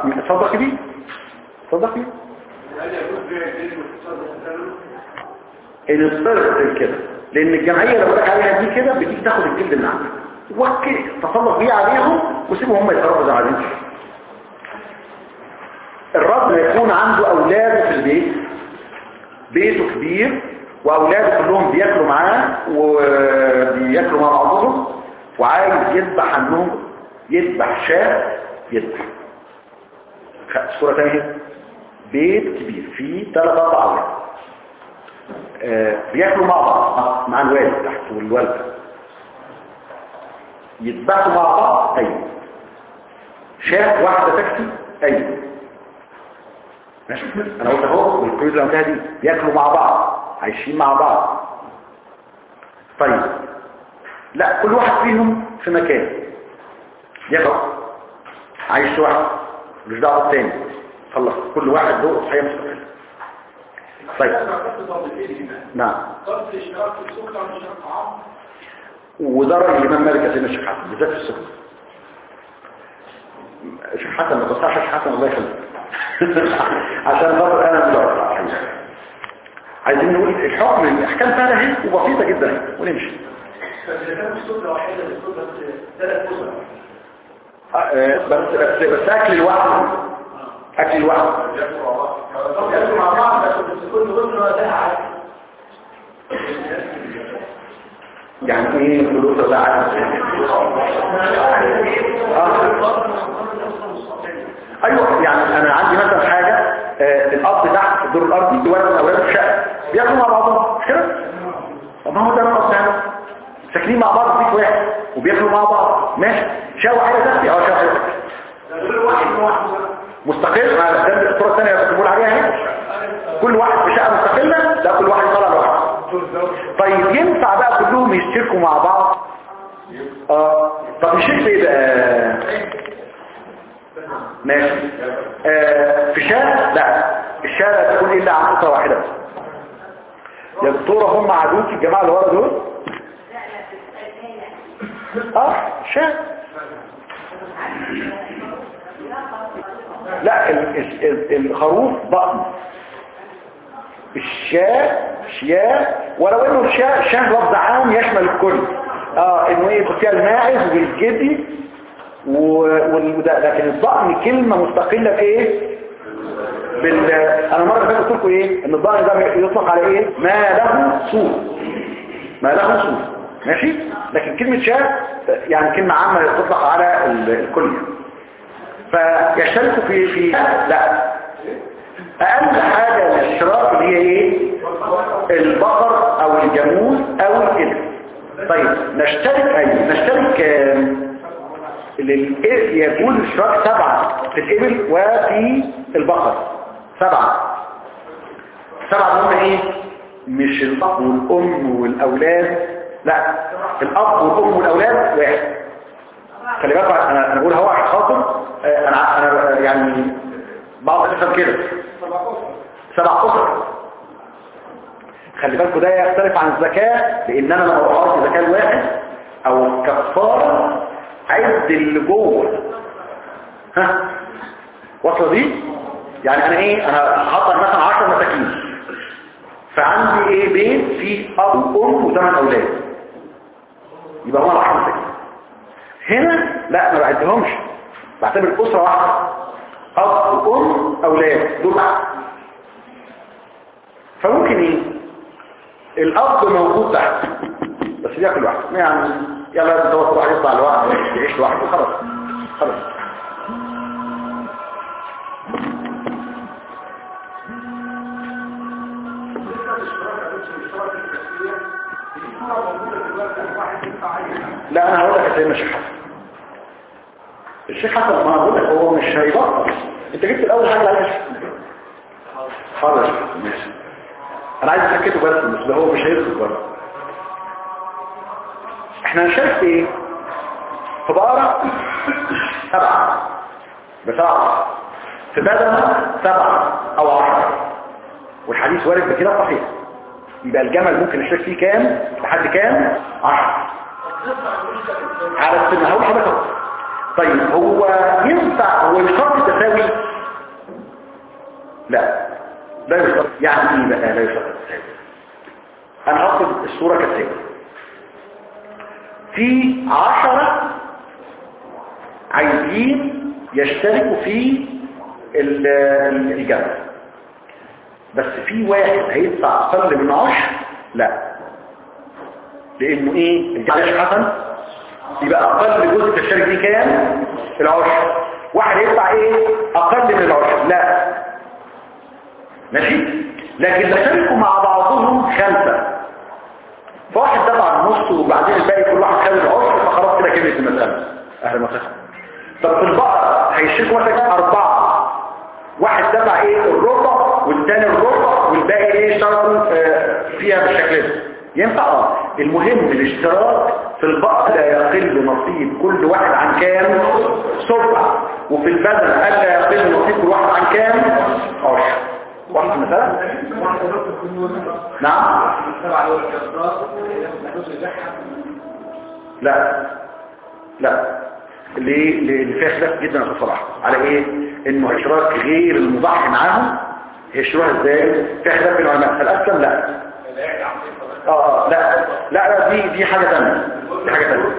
تصدق بيه تصدق بيه ان اضطرت كده لان الجمعيه اللي بقولك عليها دي كده بتيجي تاخد الجلد من عندك وكل تصدق بيه عليهم وسيبهم هم يتصرفوا زي ما عايزين الرجل يكون عنده اولاده في البيت بيته كبير واولاده كلهم بياكلوا معاه وبياكلوا مع بعضهم وعايز يذبح عنهم يذبح شاة يذبح خ- صورة تانية بيت كبير فيه ثلاث اربع اولاد آه، بياكلوا مع بعض مع الوالد تحت والوالدة يذبحوا مع بعض ايوه شاة واحدة تكفي ايوه ماشي انا قلت اهو والقيود اللي قلتها دي بياكلوا مع بعض عايشين مع بعض طيب لا كل واحد فيهم في مكان يقع عايش واحد مش دعوه بالتاني خلص كل واحد له حياه مستقله طيب نعم وده راي الامام مالك يا سيدنا الشيخ حسن بالذات في السنه الشيخ حسن ما تصحش الشيخ حسن الله يخليك عشان خاطر انا مدرس عايزين نقول الحكم الاحكام فعلا اهي وبسيطه جدا ونمشي آه، آه، بس بس بس اكل الوحد اكل الوحد مع بعض بس كل أسرة لها عدد يعني ايه فلوس ده عدد ايوه يعني انا عندي مثلا حاجه آه، الاب تحت في الدور الارضي ولد من اولاد الشقه بياكلوا مع بعضهم مش كده طب ما هو ده القصد يعني ساكنين مع بعض في بيت واحد وبياكلوا مع بعض ماشي شاوى حاجه تحتي اه شاوى حاجه تحتي مستقل مع ده الصوره الثانيه اللي بنقول عليها اهي كل واحد في شقه مستقله لا كل واحد طالع لوحده طيب ينفع بقى كلهم يشتركوا مع بعض اه طب يشترك ايه بقى ماشي آه في شارع لا الشارع تكون الا عن اسره واحده بس يا دكتوره هم عدوك الجماعه اللي ورا دول اه شارع لا ال- ال- ال- الخروف ضأن الشاء شياء ولو انه الشاء شاء لفظ عام يشمل الكل اه انه ايه يبقى فيها الماعز والجدي و- وال- وده لكن الضأن كلمة مستقلة بايه بال انا مرة فاتت قلت لكم ايه ان الضأن ده يطلق على ايه ما له صوت ما له صوت ماشي لكن كلمة شاء يعني كلمة عامة تطلق على ال- الكل فيشتركوا في في لا اقل حاجة الاشتراك اللي هي ايه البقر او الجاموس او الابل طيب نشترك ايه نشترك آم، لل- يجوز الاشتراك سبعة في الابل وفي البقر سبعة سبعة هم ايه مش الاب والام والاولاد لا الاب والام والاولاد واحد خلي بالك انا انا بقول هو عشان خاطر آه، انا انا يعني بعض تفهم كده سبع اسر خلي بالكوا ده يختلف عن الزكاة لان انا لما بحط زكاة الواحد او كفارة عد اللي جوه ها واصله دي يعني انا ايه انا هحط مثلا 10 مساكين فعندي ايه بيت فيه اب وام وثمان اولاد يبقى هو 10 مساكين هنا لا ما بعدهمش بعتبر الاسره واحده اب وام اولاد دول واحد فممكن ايه الاب موجود تحت بس بياكل لوحده يعني يلا لازم توصل واحد يطلع لوحده يعيش لوحده خلاص خلاص لا انا هقول لك يا سيدنا الشيخ حسن الشيخ حسن ما هقول لك هو مش هيبطل انت جبت الاول حاجه على الشيخ حاضر يا شيخ حسن، ماشي انا عايز اسكته بس مش ده هو مش هيسكت برضه احنا هنشارك في ايه في بقرة سبعة بسبعة في بدنة سبعة او عشرة والحديث وارد بكده صحيح يبقى الجمل ممكن نشارك فيه كام لحد كام عشرة على السنة هقول حضرتك طيب هو ينفع هو يشترط التساوي لا لا يشترط يعني ايه بقى لا يشترط التساوي انا هاخد الصورة كالتالي في عشرة عايزين يشتركوا في ال- ال- الجبل بس في واحد هيدفع اقل من عشر لا لانه ايه الجبل حسن يبقى اقل جزء في الشركه دي كام العشر واحد يدفع ايه اقل من العشر لا ماشي لكن لو شاركوا مع بعضهم خمسه فواحد دفع النص وبعدين الباقي كل واحد خد العشر فخلاص كده كملت المساله اهلا وسهلا طب في البقره هيشتركوا مثلا اربعه واحد دفع ايه الربع والتاني الربع والباقي ايه اشتركوا آه، فيها بالشكل ده ينفع اه المهم الاشتراك في البقر لا يقل نصيب كل واحد عن كام سبع وفي البدن الا يقل نصيب كل واحد عن كام عشر واحد مثلا نعم لا لا ليه لان فيها خلاف جدا في الصراحه على ايه انه اشراك غير المضحي معاهم يشتروها ازاي فيها خلاف بين العلماء فالاسلم لا اه آه، لا لا لا دي دي حاجه ثانيه دي حاجه ثانيه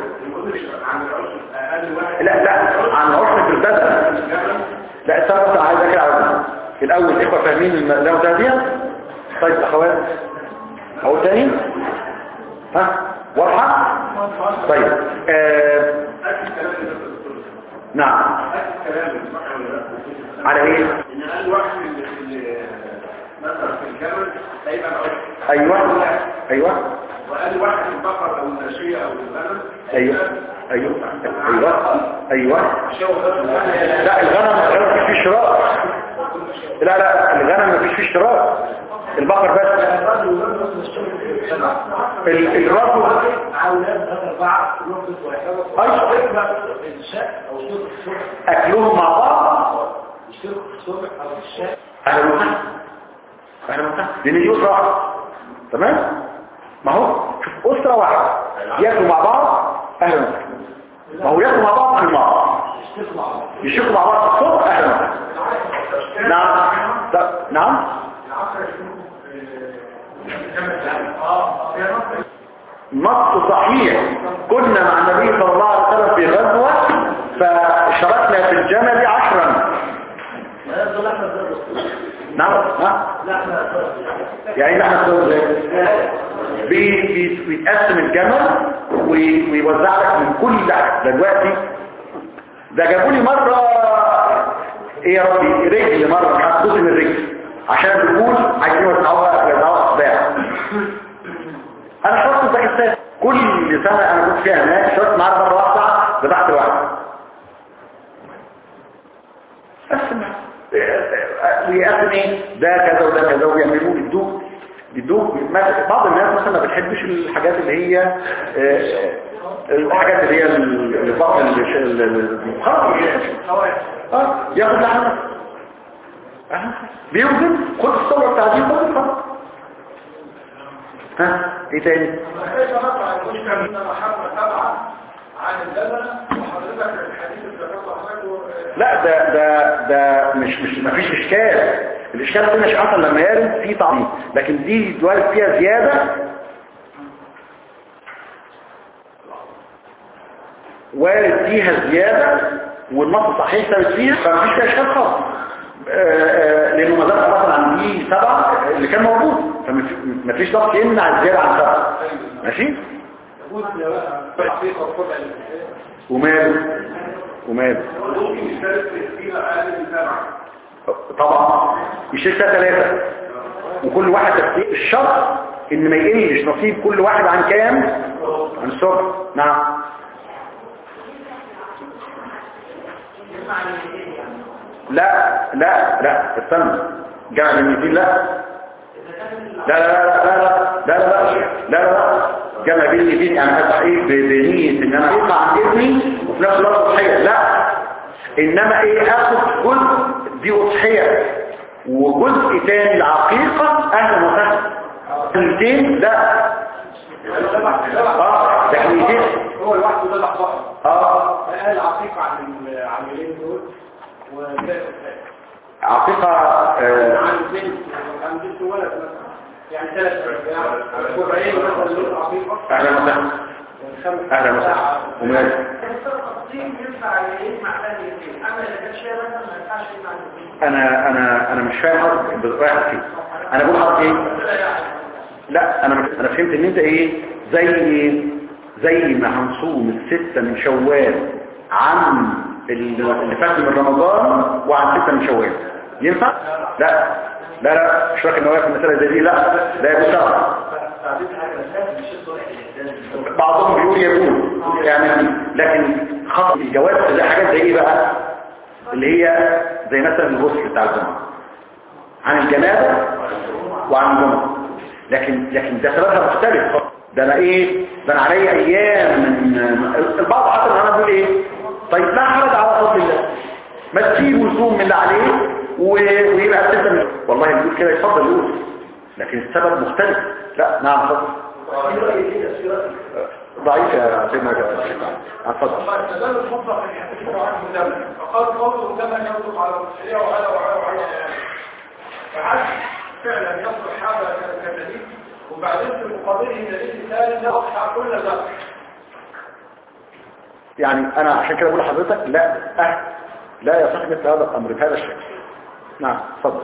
لا لا عن عرف في البدن لا استنى بس عايز اكل على الاول الاخوه فاهمين المساله دي طيب اخوات اقول تاني ها واضحه طيب آه نعم على ايه ان اقل واحد في ال- مثلا في الجبل هيبقى العشر ايوه ايوه واقل واحد في البقر او الناشيه او الغنم ايوه ايوه ايوه ايوه لا الغنم الغنم مفيش فيه اشتراك لا لا الغنم مفيش فيه اشتراك البقر بس ال- الرجل ايوه اكلهم مع بعض اهلا وسهلا اهلا وسهلا لان دي اسره واحده تمام ما هو شوف اسره واحده ياكلوا مع بعض اهلا وسهلا ما هو ياكلوا مع بعض عن بعض يشوفوا مع بعض الصبح اهلا وسهلا نعم طب- نعم نص صحيح كنا مع النبي صلى الله عليه وسلم في غزوة فشركنا في الجمل عشرا نعم نعم يعني نحن نقول بي- بي- بيتقسم الجمل وي- ويوزع لك من كل لحم دلوقتي ده جابوا لي مرة ايه يا ربي رجل مرة مش عارف جزء من الرجل عشان بيقول عايزين يوزعوها يوزعوها اصباع انا شرطت باكستان كل سنة انا كنت فيها هناك شرطت معانا مرة واحدة ذبحت واحد قسم ويقسم ايه ده كذا وده كذا ويعملوه يدوك يدوك ما- بعض الناس مثلا ما بتحبش الحاجات اللي هي آه، الحاجات اللي هي البطن خلاص اه ياخد لحمه اه بيوزن خد الصورة بتاع دي خد خلاص ها ايه تاني كيف نقع المشكلة من محمد تبعا عن الزمن وحضرتك الحديث اللي ذكرته حضرتك لا ده ده ده مش مش مفيش اشكال الاشكال ده مش حصل لما يرد فيه تعظيم لكن دي وارد فيها زيادة وارد فيها زيادة والنص صحيح ثابت فيها فمفيش فيها اشكال خالص آه، آه، لانه ما زال مثلا عن دي سبعة اللي كان موجود فمفيش ضغط يمنع الزيادة عن سبعة ماشي وماله وماله ممكن يشترك فيها اقل من سبعه طبعا يشترك فيها ثلاثة وكل واحد تفسير الشرط ان ما يقلش نصيب كل واحد عن كام عن الصبح نعم لا لا لا استنى جمع بالميتين لا لا لا لا لا لا لا لا لا لا لا جمع بين الميتين يعني هبقى ايه بنية ان انا اقطع عن ابني وفي نفس الوقت اضحية لا انما ايه اخد جزء دي اضحية وجزء تاني العقيقة اهلا وسهلا الاثنين لا اه لكن يجيب هو لوحده ذبح بقرة اه فقال عقيقة عن العاملين دول وزي عقيقة آه عن بنت عن بنت ولد مثلا يعني ثلاث يعني سبعين مثلا دول عقيقة اهلا وسهلا خمس اهلا وسهلا ومالك التقسيم ينفع يجمع ثاني الاثنين اما اذا كان شيء مثلا ما ينفعش يجمع الاثنين انا انا انا مش فاهم قصدك رايح فين انا بقول حضرتك ايه لا انا انا فهمت ان انت ايه زي ايه زي ما هنصوم الستة من شوال عن اللي فات من رمضان وعن ستة من شوال ينفع لا لا لا مش فاكر ان هو في المسألة زي دي لا لا يجوز شرعا بعضهم بيقول يجوز يعني لكن خط الجواز زي حاجات زي ايه بقى اللي هي زي مثلا الغسل بتاع الجمعة عن الجنابة وعن الجمعة لكن لكن ده سببها مختلف ده انا ايه ده انا عليا ايام من البعض حتى انا بقول ايه طيب لا حرج على فضل الله ما تسيبه يصوم من اللي عليه و- ويبقى ستة من والله اللي يقول كده يفضل يقول لكن السبب مختلف لا نعم فضل ضعيف يا سيدنا جمال اتفضل فالتزام المطلق ان يحتفظ عنه دم فقال قوله دم يطلق على الرسولية وعلى وعلى وعلى فهل فعلا يصلح هذا كدليل وبعدين في مقابله دليل ثالث يقطع كل ذنب يعني انا عشان كده بقول لحضرتك لا أه لا يصح مثل هذا الامر بهذا الشكل نعم اتفضل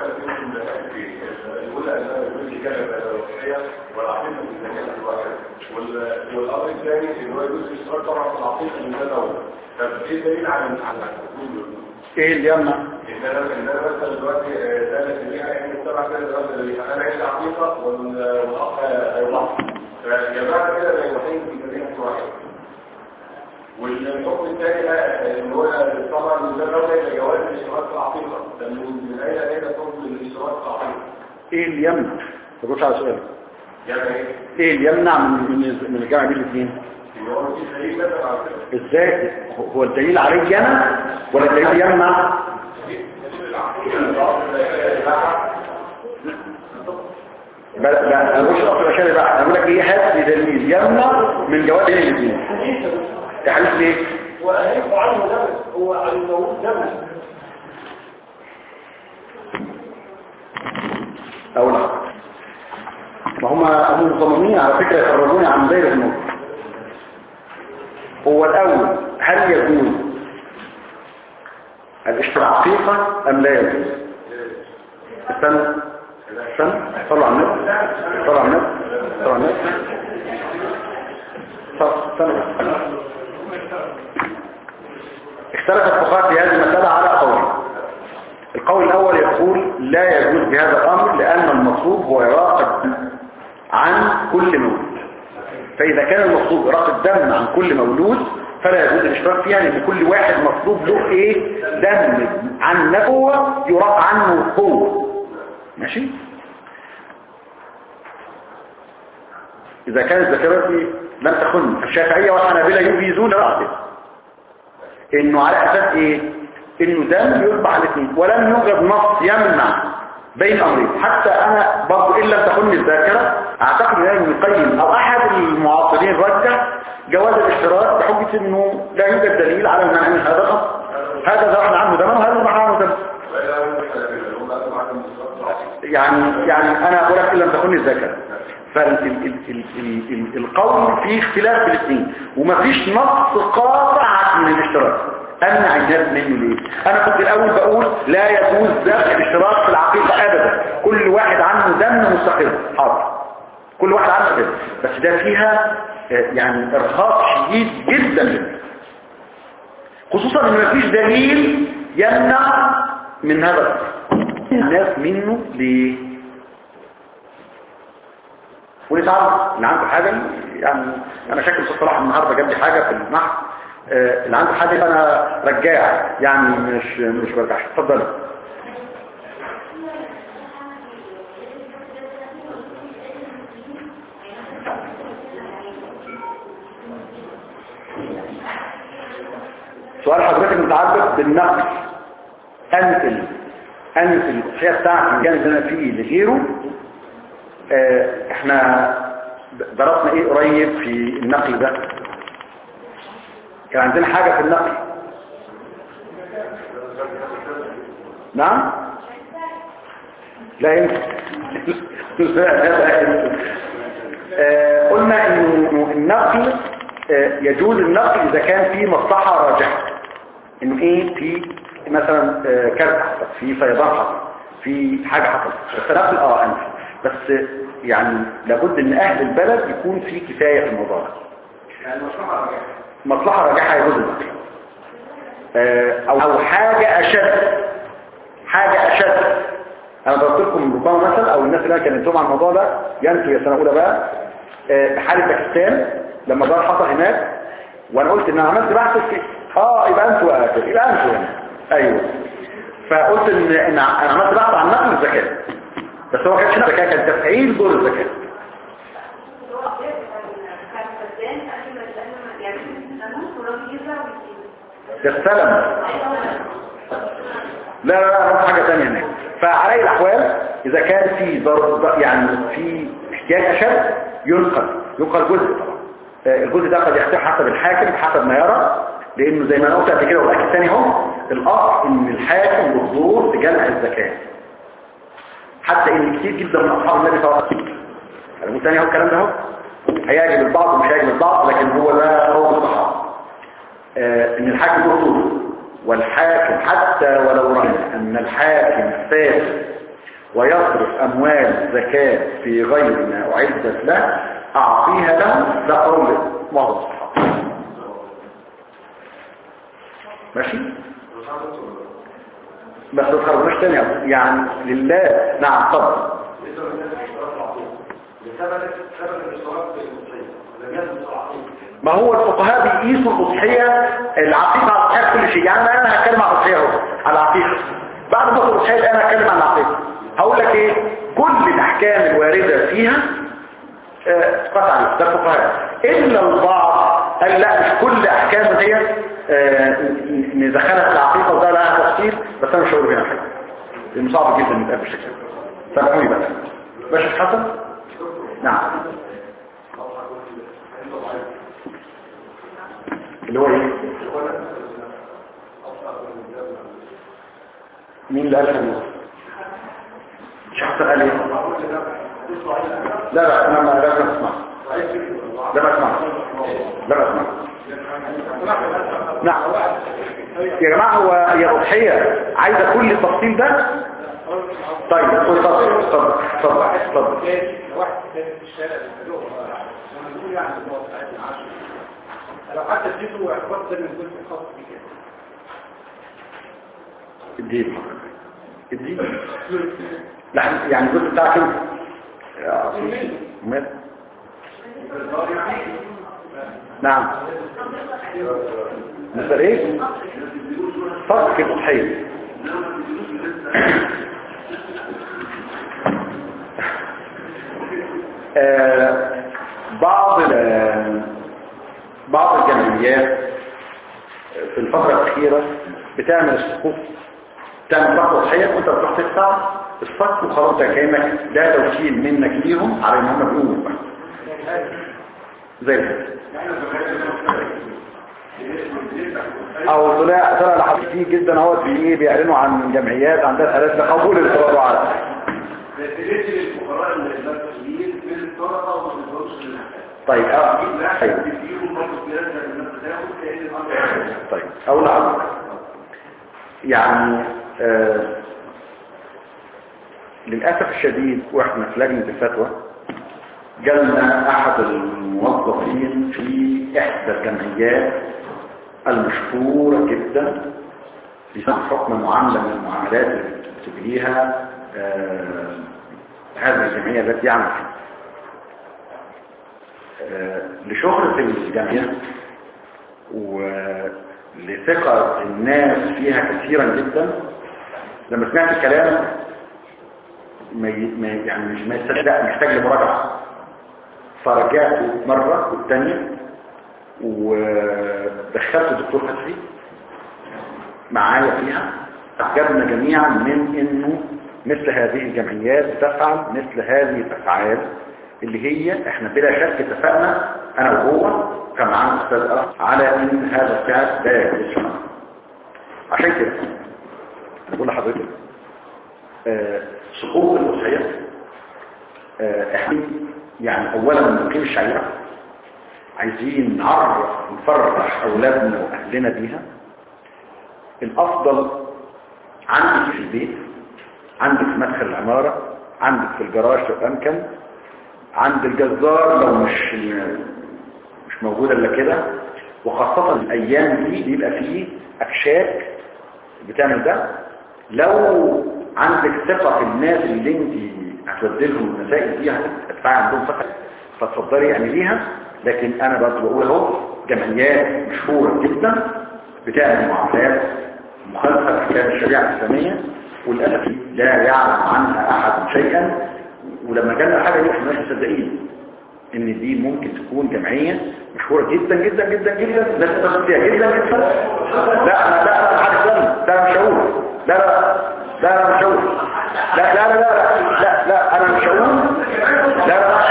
والامر الثاني ان هو يجوز الاشتراك طبعا في العقيده من ده الاول طب ايه الدليل على على ايه اللي يمنع ان انا ان انا مثلا دلوقتي ثلاث سنين يعني السبع سنين دلوقتي انا عندي عقيقه وال- والاخ هيوضح فيا جماعه كده زي الوحيد في مدينه واحد والحكم الثاني بقى ان هو طبعا ده لو جواز الاشتراك في العقيقه ده من من اين اين حكم الاشتراك في العقيقه؟ ايه اللي يمنع ما تقولش على سؤالك يعني ايه؟ ايه اللي يمنع من من من الجامعه بين الاثنين ان هو في دليل مثلا على كده ازاي هو- هو الدليل علي انا ولا الدليل يمنع بل لا انا مش اصل اشاري بقى انا بقول لك ايه هات لي دليل يمنع من جواز بين الاثنين ده حديث ليه وهيقع عنه دم هو عن الموت دم او لا ما هم هم مصممين على فكره يخرجوني عن دايره النور هو الاول هل يجوز الاشتراكية ام لا يجوز استنى استنى صلوا على النبي صلوا على النبي صلوا على النبي صلوا استنى اختلف الفقهاء في هذه المسألة على قولين القول الأول يقول لا يجوز بهذا الأمر لأن المطلوب هو إراقة عن كل مولود فإذا كان المطلوب إراقة دم عن كل مولود فلا يجوز الاشتراك فيها لأن كل واحد مطلوب له إيه دم عن نفسه يراق عنه هو ماشي إذا كانت ذاكرتي لم تخن الشافعية والحنابلة يجيزون رأسه إنه على أساس إيه إنه دم يطبع الاثنين ولم يوجد نص يمنع بين أمرين حتى أنا برضو إن لم تخن الذاكرة أعتقد أن ابن القيم أو أحد المعاصرين رجح جواز الاشتراك بحجة إنه لا يوجد دليل على المنع من هذا الأمر هذا ذبحنا عنه دم وهذا ذبحنا عنه دم يعني يعني انا اقول لك ان لم تكن الذكر فالقول فيه اختلاف في الاثنين ومفيش نص قاطع من الاشتراك امنع الناس منه ليه انا كنت الاول بقول لا يجوز ذبح الاشتراك في العقيقه ابدا كل واحد عنه دم مستقل حاضر كل واحد عنه كده بس ده فيها آه، يعني ارهاق شديد جدا للناس. خصوصا ان مفيش دليل يمنع من هذا الأمر. الناس منه ليه ونتعلم اللي عنده حاجة يعني انا شاكر استاذ صلاح النهارده جاب لي حاجة في النحو آه، اللي عنده حاجة انا رجاع يعني مش مش برجعش اتفضل سؤال حضرتك متعلق بالنقل انقل انقل الأضحية بتاعتي الجانب اللي انا فيه لغيره آه، احنا درسنا ايه قريب في النقل ده كان عندنا حاجة في النقل نعم لا انت لا لا انت آه قلنا انه النقل آه يجوز النقل اذا كان في مصلحة راجحة انه ايه في مثلا آه كارثة حصل في فيضان حصل في حاجة حصلت بس النقل اه انت بس يعني لابد ان اهل البلد يكون في كفاية في الموضوع ده مصلحة راجحة يجوز النقل آه او أو حاجة اشد حاجة اشد انا ضربت لكم ربما مثل او الناس اللي انا كلمتهم عن الموضوع ده ينسوا يا سنة اولى بقى آه حالة باكستان لما ده حصل هناك وانا قلت ان انا عملت بحث في اه يبقى انتوا بقى كده يبقى انتوا يعني ايوه فقلت ان ان انا عملت بحث عن نقل الزكاة بس هو ما كانش نقل الزكاة كان تفعيل دور الزكاة ده السلم لا لا لا هو حاجة تانية هناك فعلى أي الأحوال إذا كان في ضرب يعني في احتياج أشد ينقل ينقل جزء طبعا آه، الجزء ده قد يختلف حسب الحاكم حسب ما يرى لأنه زي ما أنا قلت قبل كده والأكيد الثاني هو الأصل إن الحاكم بالدور بجمع الزكاة حتى إن كتير جدا من أصحاب النبي صلى الله عليه وسلم الأمر الثاني هو الكلام ده هو هيعجب البعض ومش هيعجب البعض لكن هو ده هو الصحابة آه، ان الحاكم يطول والحاكم حتى ولو رأى ان الحاكم فاسد ويصرف اموال زكاة في غير ما اعدت له اعطيها له ده قول معظم الصحابة ماشي بس ما تخرجناش تاني يعني لله نعم طبعا ما هو الفقهاء بيقيسوا الأضحية العقيقة على الأضحية كل شيء يعني أنا هتكلم عن الأضحية اهو على العقيقة بعد ما أقول الأضحية الآن هتكلم عن العقيقة هقول لك إيه كل الأحكام الواردة فيها آه، قطعا ده الفقهاء إلا البعض قال لا مش كل أحكام دي آه، ندخلها في العقيقة وده لها تفصيل بس أنا مش هقول هنا حاجة لأنه صعب جدا نتقابل بالشكل ده سامحوني بقى باشا حسن نعم اللي هو ايه مين اللي قال كده شخص قال ايه لا لا انا ما لا اسمع لا ما اسمع لا ما اسمع نعم يا جماعه هو هي اضحيه عايزه كل التفصيل ده طيب اتفضل اتفضل اتفضل اتفضل واحد كان في الشارع بيسألوه ونقول يعني هو ساعتنا عشر لو حتى اديته اعتبار ده من جزء خاص بك الدين الدين لا يعني الجزء بتاعك انت يا أخي. مال نعم مثل ايه فرق الضحية آه، بعض ال- بعض الجمعيات في الفترة الأخيرة بتعمل الصفوف تعمل صف تضحية وانت بتروح تدفع الصف وخلاص ده كأنك ده توكيل منك ليهم على ان هم بيقوموا بقى. زي كده او طلع طلع لحظة كتير جدا اهوت في ايه بيعلنوا عن جمعيات عندها حالات لقبول التبرعات طيب اه ايوه طيب اقول لحضرتك يعني آه للأسف الشديد واحنا في لجنة الفتوى جالنا احد الموظفين في احدى الجمعيات المشهورة جدا بسبب حكم معاملة من المعاملات اللي تجريها آه هذه الجمعية التي يعمل فيها آه لشهرة الجمعية ولثقة الناس فيها كثيرا جدا لما سمعت الكلام ما ي- ما ي- يعني مش ما يصدق محتاج لمراجعة فرجعت مرة والتانية ودخلت الدكتور فتحي معايا فيها أعجبنا جميعا من انه مثل هذه الجمعيات تفعل مثل هذه الافعال اللي هي احنا بلا شك اتفقنا انا وهو كان معانا استاذ أخ على ان هذا السعر لا يجوز شرعا عشان كده بقول لحضرتك آه، سقوط الأضحية آه، احنا يعني اولا نقيم الشعيرة عايزين نعرف نفرح اولادنا واهلنا بيها الافضل عندك في البيت عندك في مدخل العمارة عندك في الجراج لو امكن عند الجزار لو مش مش موجودة الا كده وخاصة الايام دي بيبقى فيه اكشاك بتعمل ده لو عندك ثقة في الناس اللي انت هتودي لهم المسائل دي هتدفعي عندهم ثقة فتفضلي اعمليها لكن انا برضه بقول اهو جمعيات مشهورة جدا بتعمل معاملات مخالفة لأحكام الشريعة الإسلامية وللأسف لا يعلم عنها أحد شيئا ولما جالنا حاجة دي احنا مش مصدقين ان دي ممكن تكون جمعية مشهورة جدا جدا جدا جدا الناس تتصل فيها جدا جدا لا انا لا انا حاجة ثانية لا انا مش هقول لا لا لا انا مش هقول لا لا لا لا لا لا انا مش هقول لا لا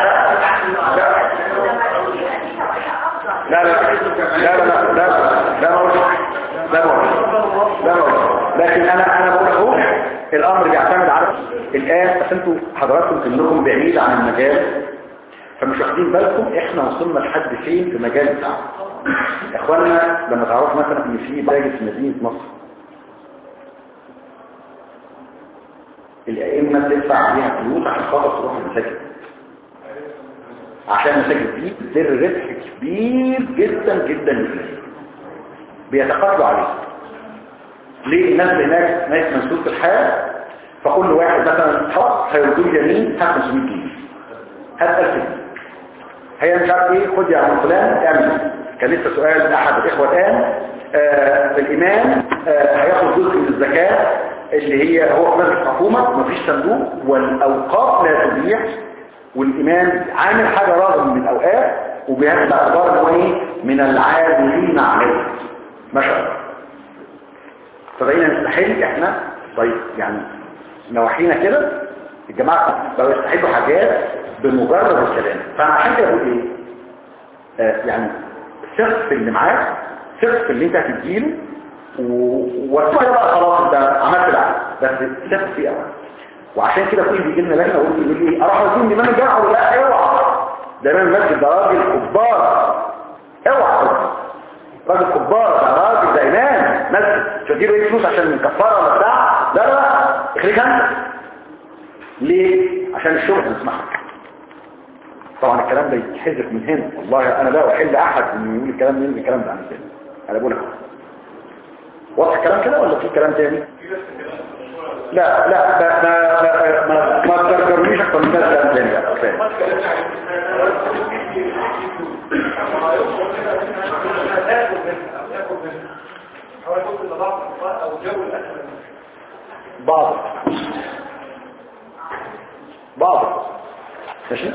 لا لا لا لا لا لا لا لا ما لا ما لا ما لكن انا انا بقول اهو الامر بيعتمد على الان بس انتوا حضراتكم كلكم بعيد عن المجال فمش واخدين بالكم احنا وصلنا لحد فين في مجال بتاعنا يا اخوانا لما تعرفوا مثلا ان في مساجد في مدينه مصر الائمه تدفع عليها فلوس عشان خاطر تروح المساجد عشان المساجد دي بتدر ربح كبير جدا جدا جدا بيتقاضوا عليه ليه الناس هناك ناس منسوخ الحياه فكل واحد مثلا حط هيردوا لي يمين هات 500 جنيه هات 1000 جنيه هي مش عارف ايه خد يا عم فلان اعمل كان لسه سؤال احد الاخوه الان آه الامام آه هياخد جزء من الزكاه اللي هي هو في مجلس الحكومه مفيش صندوق والاوقاف لا تبيع والامام عامل حاجه رغم من الاوقات وبياخد اعتبار ان هو ايه من العاملين عليه ما شاء الله فبقينا نستحل احنا طيب يعني نواحينا كده الجماعه بقوا يستحلوا حاجات بمجرد الكلام فانا عشان كده بقول ايه آه يعني ثق في اللي معاك ثق في اللي انت هتديله ووصفها بقى خلاص انت عملت العمل بس ثق فيه قوي وعشان كده كل بيجي لنا لجنه يقول لي يقول لي اروح اقول لامام الجامعه ولا لا اوعى ده امام المسجد ده راجل كبار اوعى راجل كبار ده راجل ده امام مسجد مش هتجيب ايه فلوس عشان كفاره ولا بتاع لا لا اخليك انت ليه عشان الشغل نسمعك طبعا الكلام ده يتحذف من هنا والله انا لا احل احد انه يقول الكلام ده الكلام ده عن كده انا بقول لك واضح الكلام كده ولا في كلام تاني لا لا ما ما ما ما تذكرنيش اكتر من كده كلام تاني لا كفايه بعض بعض ماشي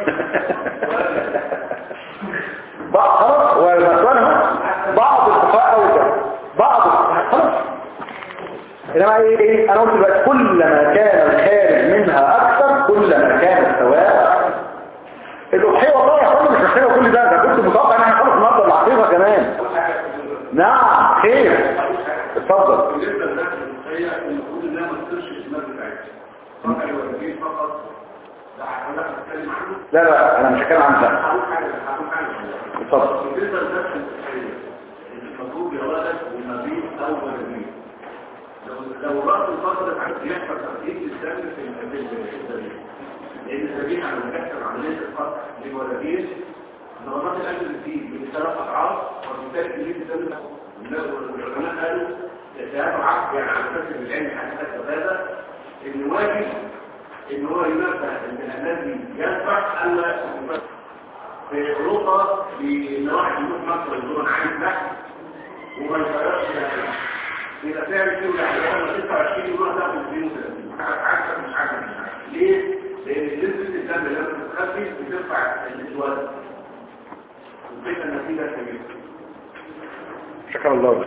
بعض خلاص والمسؤولة بعض الفقهاء أوجه بعض الفقهاء خلاص إنما إيه أنا قلت دلوقتي كلما كان الخارج منها أكثر كلما كان الثواب الأضحية والله يا أخوانا مش محتاجة كل ده ده كنت متوقع إن احنا خلاص النهارده العقيقة كمان نعم خير اتفضل بالنسبه للناس المصريه المفروض انها ما تصيرش الشمال بتاعتها فقط الوالدين فقط لا هقول اتكلم عنه لا لا أنا مش هتكلم عن ده هقول حاجه هقول حاجه اتفضل بالنسبه للناس المصريه المفروض يا ولد ومبيت او ولدين لو لو الراس الفقر يحصل تقليد الدم في الذبيحه لان الذبيحه لما تحصل عمليه القطع للولدين ضربات الاكل فيه من ثلاث اضعاف وبالتالي تجيب الدم والعلماء قالوا ذهبوا عقد يعني على اساس ان العلم حدث هذا ان واجب ان هو ينبه ان الذي يذبح الا في اوروبا في واحد يموت مصر يقولون عايز لحم وما يفرقش يبقى تعمل فيه يعني لما 26 يقولوا هتاخد 32 حاجه عكس مش عارف ليه؟ لان نسبه الدم لما بتخفف بترفع الاسود وكده النتيجه كبيره شكرا الله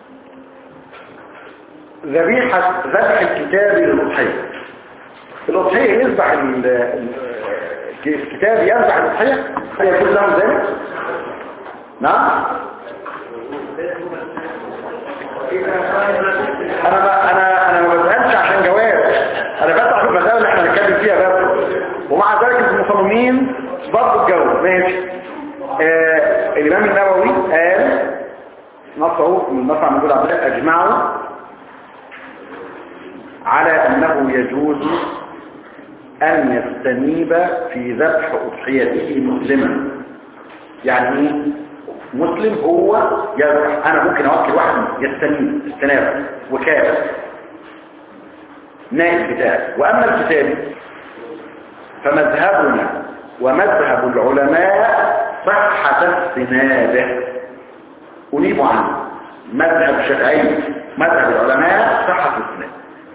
ذبيحة ذبح الكتاب للأضحية الأضحية يذبح ال- ال- الكتاب يمدح الأضحية هل يجوز له ذلك نعم انا ما انا انا ما بسالش عشان جواب انا بسال في المساله اللي احنا هنتكلم فيها بس ومع ذلك انتم مصممين برضه الجو ماشي آه الامام النووي قال نصه من نص عن عبد الله اجمعوا على انه يجوز ان يستنيب في ذبح اضحيته مسلما يعني ايه مسلم هو يذبح انا ممكن اوكل واحد يستنيب استنابه وكاله نائب بتاعي واما الكتاب فمذهبنا ومذهب العلماء صحة استنابه أنيب عنه مذهب الشافعي مذهب العلماء صحة الاستنابه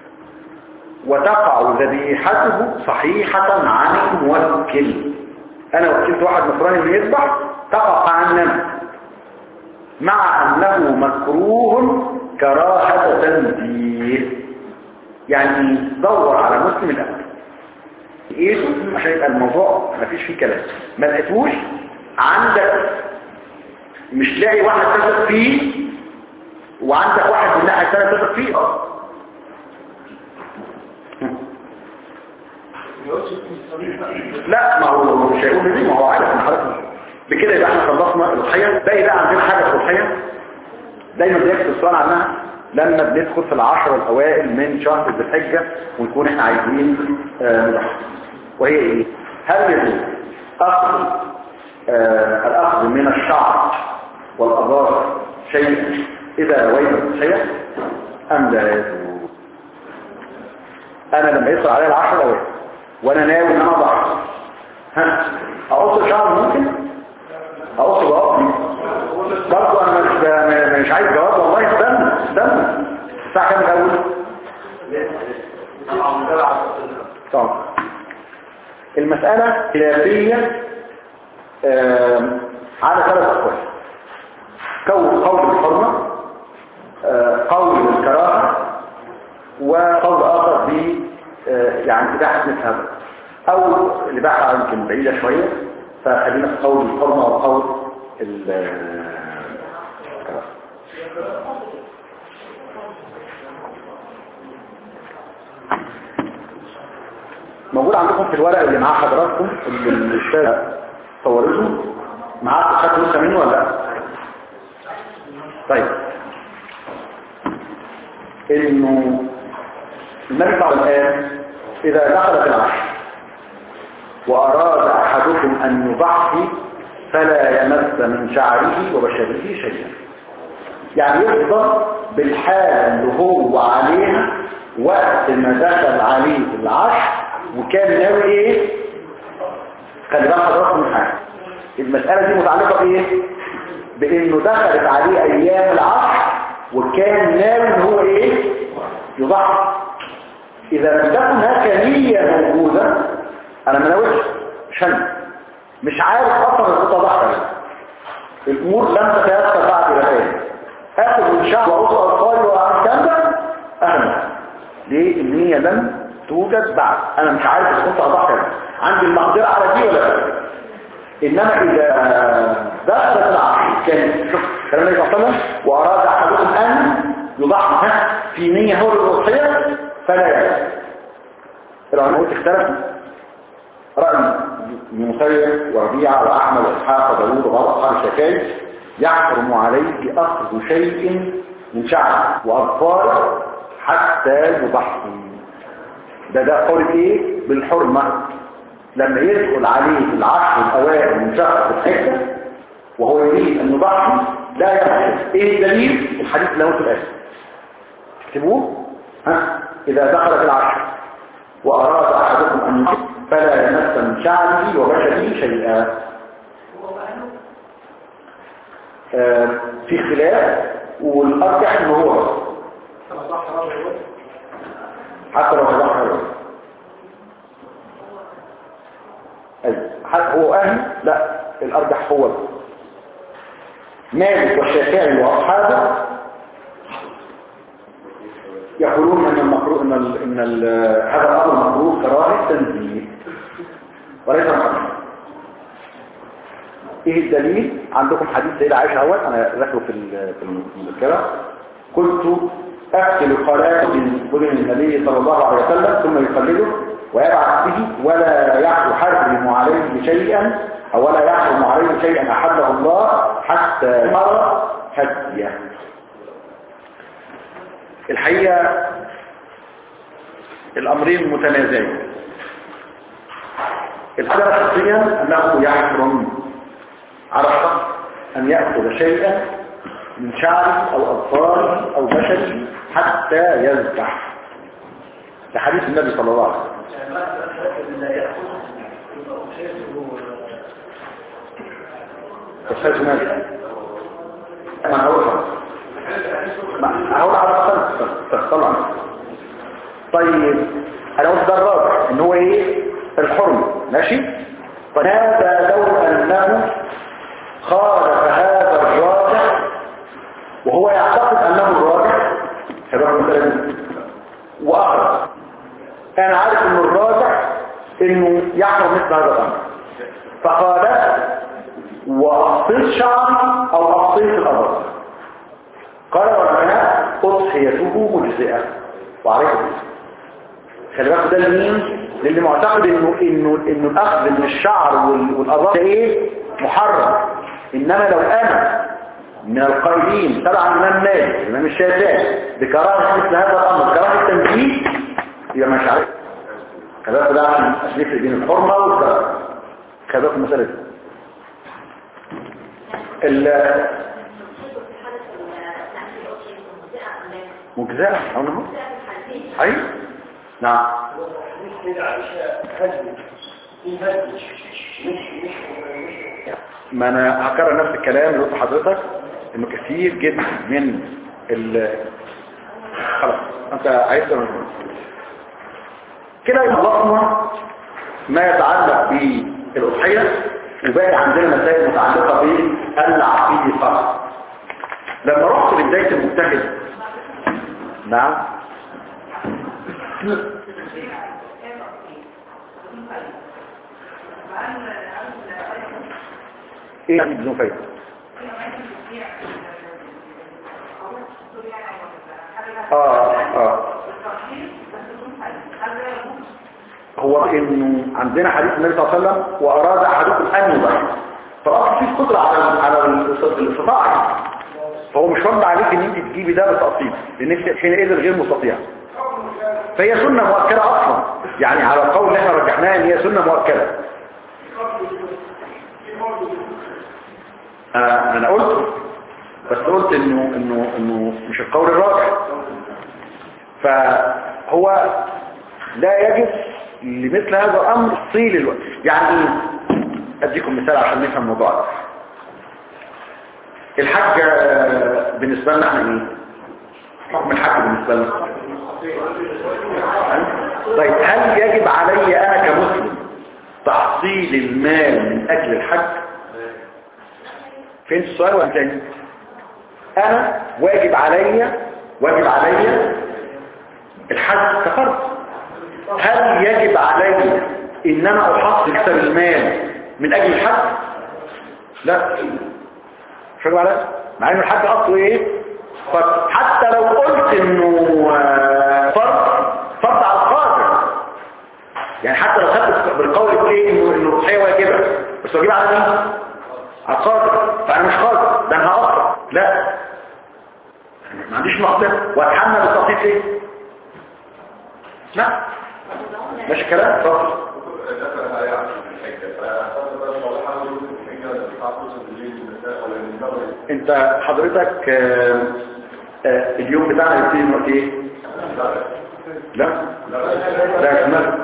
وتقع ذبيحته صحيحة عن الموكل انا وكلت واحد نصراني يذبح تقع عننا مع انه مكروه كراهة تنزيه يعني دور على مسلم الاول ايه عشان يبقى الموضوع ما فيش فيه كلام ما لقيتوش عندك مش لاقي واحد تثق فيه وعندك واحد من الناحيه الثانيه تثق فيه اه لا ما هو مش هيقول لي ما هو عارف ان حضرتك بكده يبقى احنا خلصنا الاضحيه باقي بقى عندنا حاجه في الاضحيه دايما بيكتب السؤال عنها لما بندخل في العشر الاوائل من شهر ذي الحجه ونكون احنا عايزين آه، نضحي وهي ايه هل يجوز اخذ آه، الاخذ من الشعر والاظافر شيئا اذا نويت الضحيه ام لا يجوز انا لما يصل عليا العشر الاوائل وانا ناوي ان انا اضحي ها اقص شعر ممكن اقص بقصي برضه انا مش مش عايز جواب والله استنى استنى الساعه كام الاول طب المسألة خلافية آم، على ثلاث أقوال قول قول الحرمة آه، قول الكراهة وقول آخر ب آه، يعني إباحة مثل هذا أو الإباحة يمكن بعيدة شوية فخلينا في قول الحرمة وقول ال- الكراهة موجود عندكم في الورق اللي مع حضراتكم اللي الاستاذ صورته معاه خدتوا لسه منه ولا لا طيب انه النبي صلى الله عليه وسلم اذا دخلت العشر واراد احدكم ان يضحي فلا يمس من شعره وبشره شيئا يعني يفضل بالحالة اللي هو عليها وقت ما دخل عليه العشر وكان ناوي ايه خلي بالك حضراتكم من حاجه المسألة دي متعلقة بايه بانه دخلت عليه ايام العصر وكان ناوي ان هو ايه يضحي اذا لم تكن هناك نية موجودة انا ما ناويش مش هنوي. مش عارف اصلا الخطة ضحى الامور لم تتيسر بعد الى الان اخذ من شهر واقص اطفالي واعمل الكلام ده اهلا ليه النية لم توجد بعد انا مش عارف الخطة ضحى عندي المقدرة على دي ولا لا انما اذا دخلت العصر كان شوف كلام النبي صلى الله عليه وسلم واراد احدكم ان يضحي ها في نية هو الاضحيه فلا يجوز العلماء اختلفوا راي ابن مسيب وربيعه واحمد واسحاق وداوود وبعض اصحاب الشافعي يحرم عليه اخذ شيء من شعر واظفار حتى يضحي ده ده قول ايه بالحرمه لما يدخل عليه العشر الاوائل من شهر الحجه وهو يريد ان يضحي لا يحدث ايه الدليل الحديث اللي هو في الاسم اكتبوه ها اذا دخلت العشر واراد احدكم ان يضحي فلا يمس من شعره وبشره شيئا آه، في خلاف والارجح ان هو حتى لو تضحى الرجل أيوة. حتى هو اهل لا الارجح هو ده. مالك والشافعي واصحابه يقولون ان المكروه ان ال ان ال هذا الامر مكروه كراهه تنزيه وليس محرم ايه الدليل عندكم حديث سيدة عائشة اهوت انا ذكره في ال- في المذكرة كنت اغسل قلائد من بدن النبي صلى الله عليه وسلم ثم يقلده ويبعث به ولا يحرم عليه شيئا او ولا يحرم عليه شيئا احله الله حتى يرى هديه الحقيقة الامرين متنازعين الحالة شخصيا انه يحرم على الشخص ان يأخذ شيئا من شعره او اظفاره او بشره حتى يذبح ده حديث النبي صلى الله عليه وسلم تفاج ماذا ما هقولها ما هقول على الصلاة طبعا طيب انا قلت ده الراجح ان هو ايه الحرم ماشي فهذا لو انه خالف هذا الراجح وهو يعتقد انه الراجح هيبقى مثلا واخر انا عارف ان الراجح انه يحرم مثل هذا الامر فقال واقصيت شعري او اقصيت الابر قال العلماء اضحيته مجزئه وعليك الاسم خلي بالك ده لمين للي معتقد انه انه انه الاخذ من الشعر وال- والاظافر ده ايه محرم انما لو انا من القائلين تبع الامام مالك الامام الشافعي بكراهه مثل هذا الامر كراهه التنفيذ يبقى مش عارف خلي بالك ده عشان نفرق بين الحرمه والكراهه خلي بالك المساله دي ال- مجزئه او نهو اي نعم ما انا هكرر نفس الكلام اللي قلت لحضرتك انه كثير جدا من ال خلاص انت عايز تعمل إيه؟ كده خلصنا ما يتعلق بالاضحيه وباقي عندنا مسائل متعلقه بالعقيده فقط لما رحت لبدايه المجتهد نعم ايه يعني بدون فايده اه اه هو انه عندنا حديث النبي صلى الله عليه وسلم واراد احدكم ان يضحي فالاصل في قدره على على الاستطاعه فهو مش فرض عليك ان انت تجيبي ده بالتقسيم لانك حينئذ غير مستطيع فهي سنه مؤكده اصلا يعني على القول اللي احنا رجحناه ان هي سنه مؤكده آه انا قلت بس قلت انه انه انه مش القول الراجح فهو لا يجب لمثل هذا الامر تفصيل الوقت يعني ايه اديكم مثال عشان نفهم الموضوع ده الحج آه، بالنسبه لنا احنا ايه حكم الحج بالنسبه لنا طيب هل يجب علي انا كمسلم تحصيل المال من اجل الحج فين السؤال ولا تاني انا واجب عليا واجب عليا الحج كفرض هل يجب علي ان انا احصل اكثر المال من اجل الحج لا مش واجب عليا مع ان الحج اصله ايه فرض حتى لو قلت انه آه، فرض فرض على القادر يعني حتى لو خدت بالقول يقول ايه انه انه الضحيه واجبه بس واجبه على مين على القادر فانا مش قادر ده انا هقطع لا ما عنديش مقدره واتحمل التقسيط ايه لا ماشي الكلام اتفضل انت حضرتك آه، آه، اليوم بتاعنا يبتدي من وقت ايه لا لا يا كمال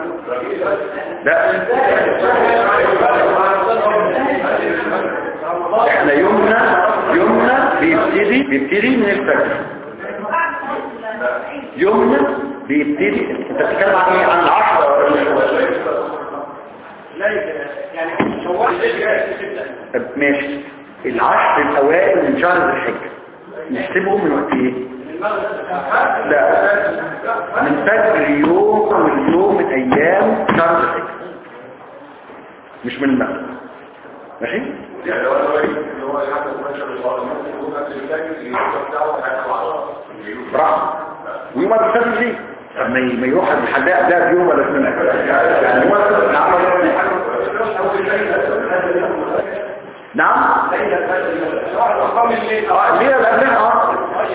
لا احنا يومنا يومنا بيبتدي بيبتدي من الفجر يومنا بيبتدي انت بتتكلم عن ايه عن العشرة طب ماشي العشر الاوائل من شهر ذي الحجه نحسبهم من وقت ايه لا من فجر يوم من يوم من ايام شهر ذي الحجه مش من المغرب ماشي يعني لو انا راجل اللي هو حتى المنشر الصغير ممكن يكون قبل الفجر يوم بتاعه هيبقى على براحته ويوم ما بيستفيد ليه طب ما ي- ما يروح الحداق ده في يوم ولا اثنين يعني هو نعم أرقام الليل آه، ليه قبلها اه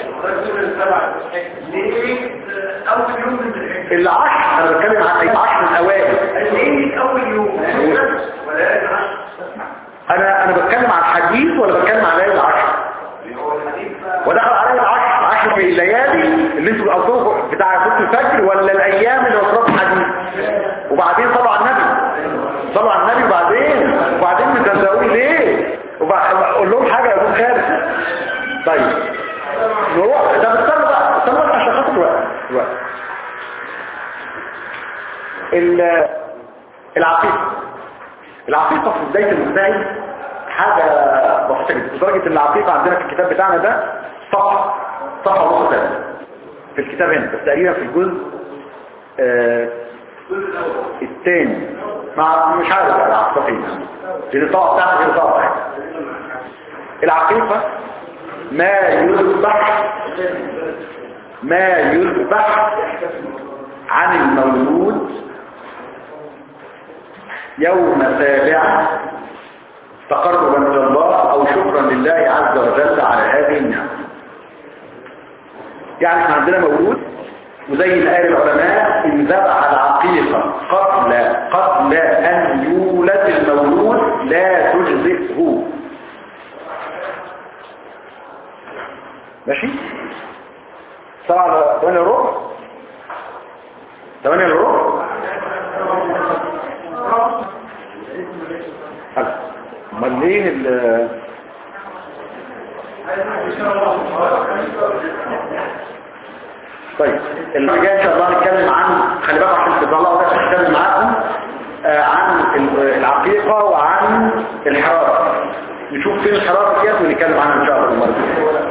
ليه اول يوم من الحج العشر انا بتكلم عن العشر الاوائل ليه اول يوم ولا العشر انا انا بتكلم عن الحديث ولا بتكلم عن ليالي العشر هو الحديث ودخل عليه العشر عشر من الليالي اللي انتوا بتقضوه بتاع صلاه الفجر ولا الايام اللي وصلت الحديث وبعدين صلوا على النبي صلوا على النبي وبعدين وبعدين متزوجين ليه وقول لهم حاجه يا ابو خالد طيب نروح ده بستنى بقى استنى بقى عشان خاطر الوقت الوقت ال- العقيقه العقيقه في بدايه المدعي حاجه بسيطه جدا لدرجه ان العقيقه عندنا في الكتاب بتاعنا ده صفحه صفحه ونص تاني في الكتاب هنا بس تقريبا في الجزء آه الثاني مع مش عارف بقى العقيقه لان الطاقه بتاعتي غير الطاقه بتاعتي العقيقه ما يذبح ما يذبح عن المولود يوم سابعة تقربا إلى الله أو شكرا لله عز وجل على هذه النعمة يعني احنا عندنا مولود وزي ما قال العلماء إن ذبح العقيقة قبل قبل أن يولد المولود لا تجزئه ماشي؟ سبعة ثمانية ربع ثمانية ربع حلو. امال ليه ال طيب اللي جاي ان شاء الله نتكلم عن خلي بالك عشان تبقى الله ده نتكلم معاكم آه، عن ال- العقيقة وعن الحرارة نشوف فين الحرارة ديت ونتكلم عنها ان شاء الله المرة الجاية.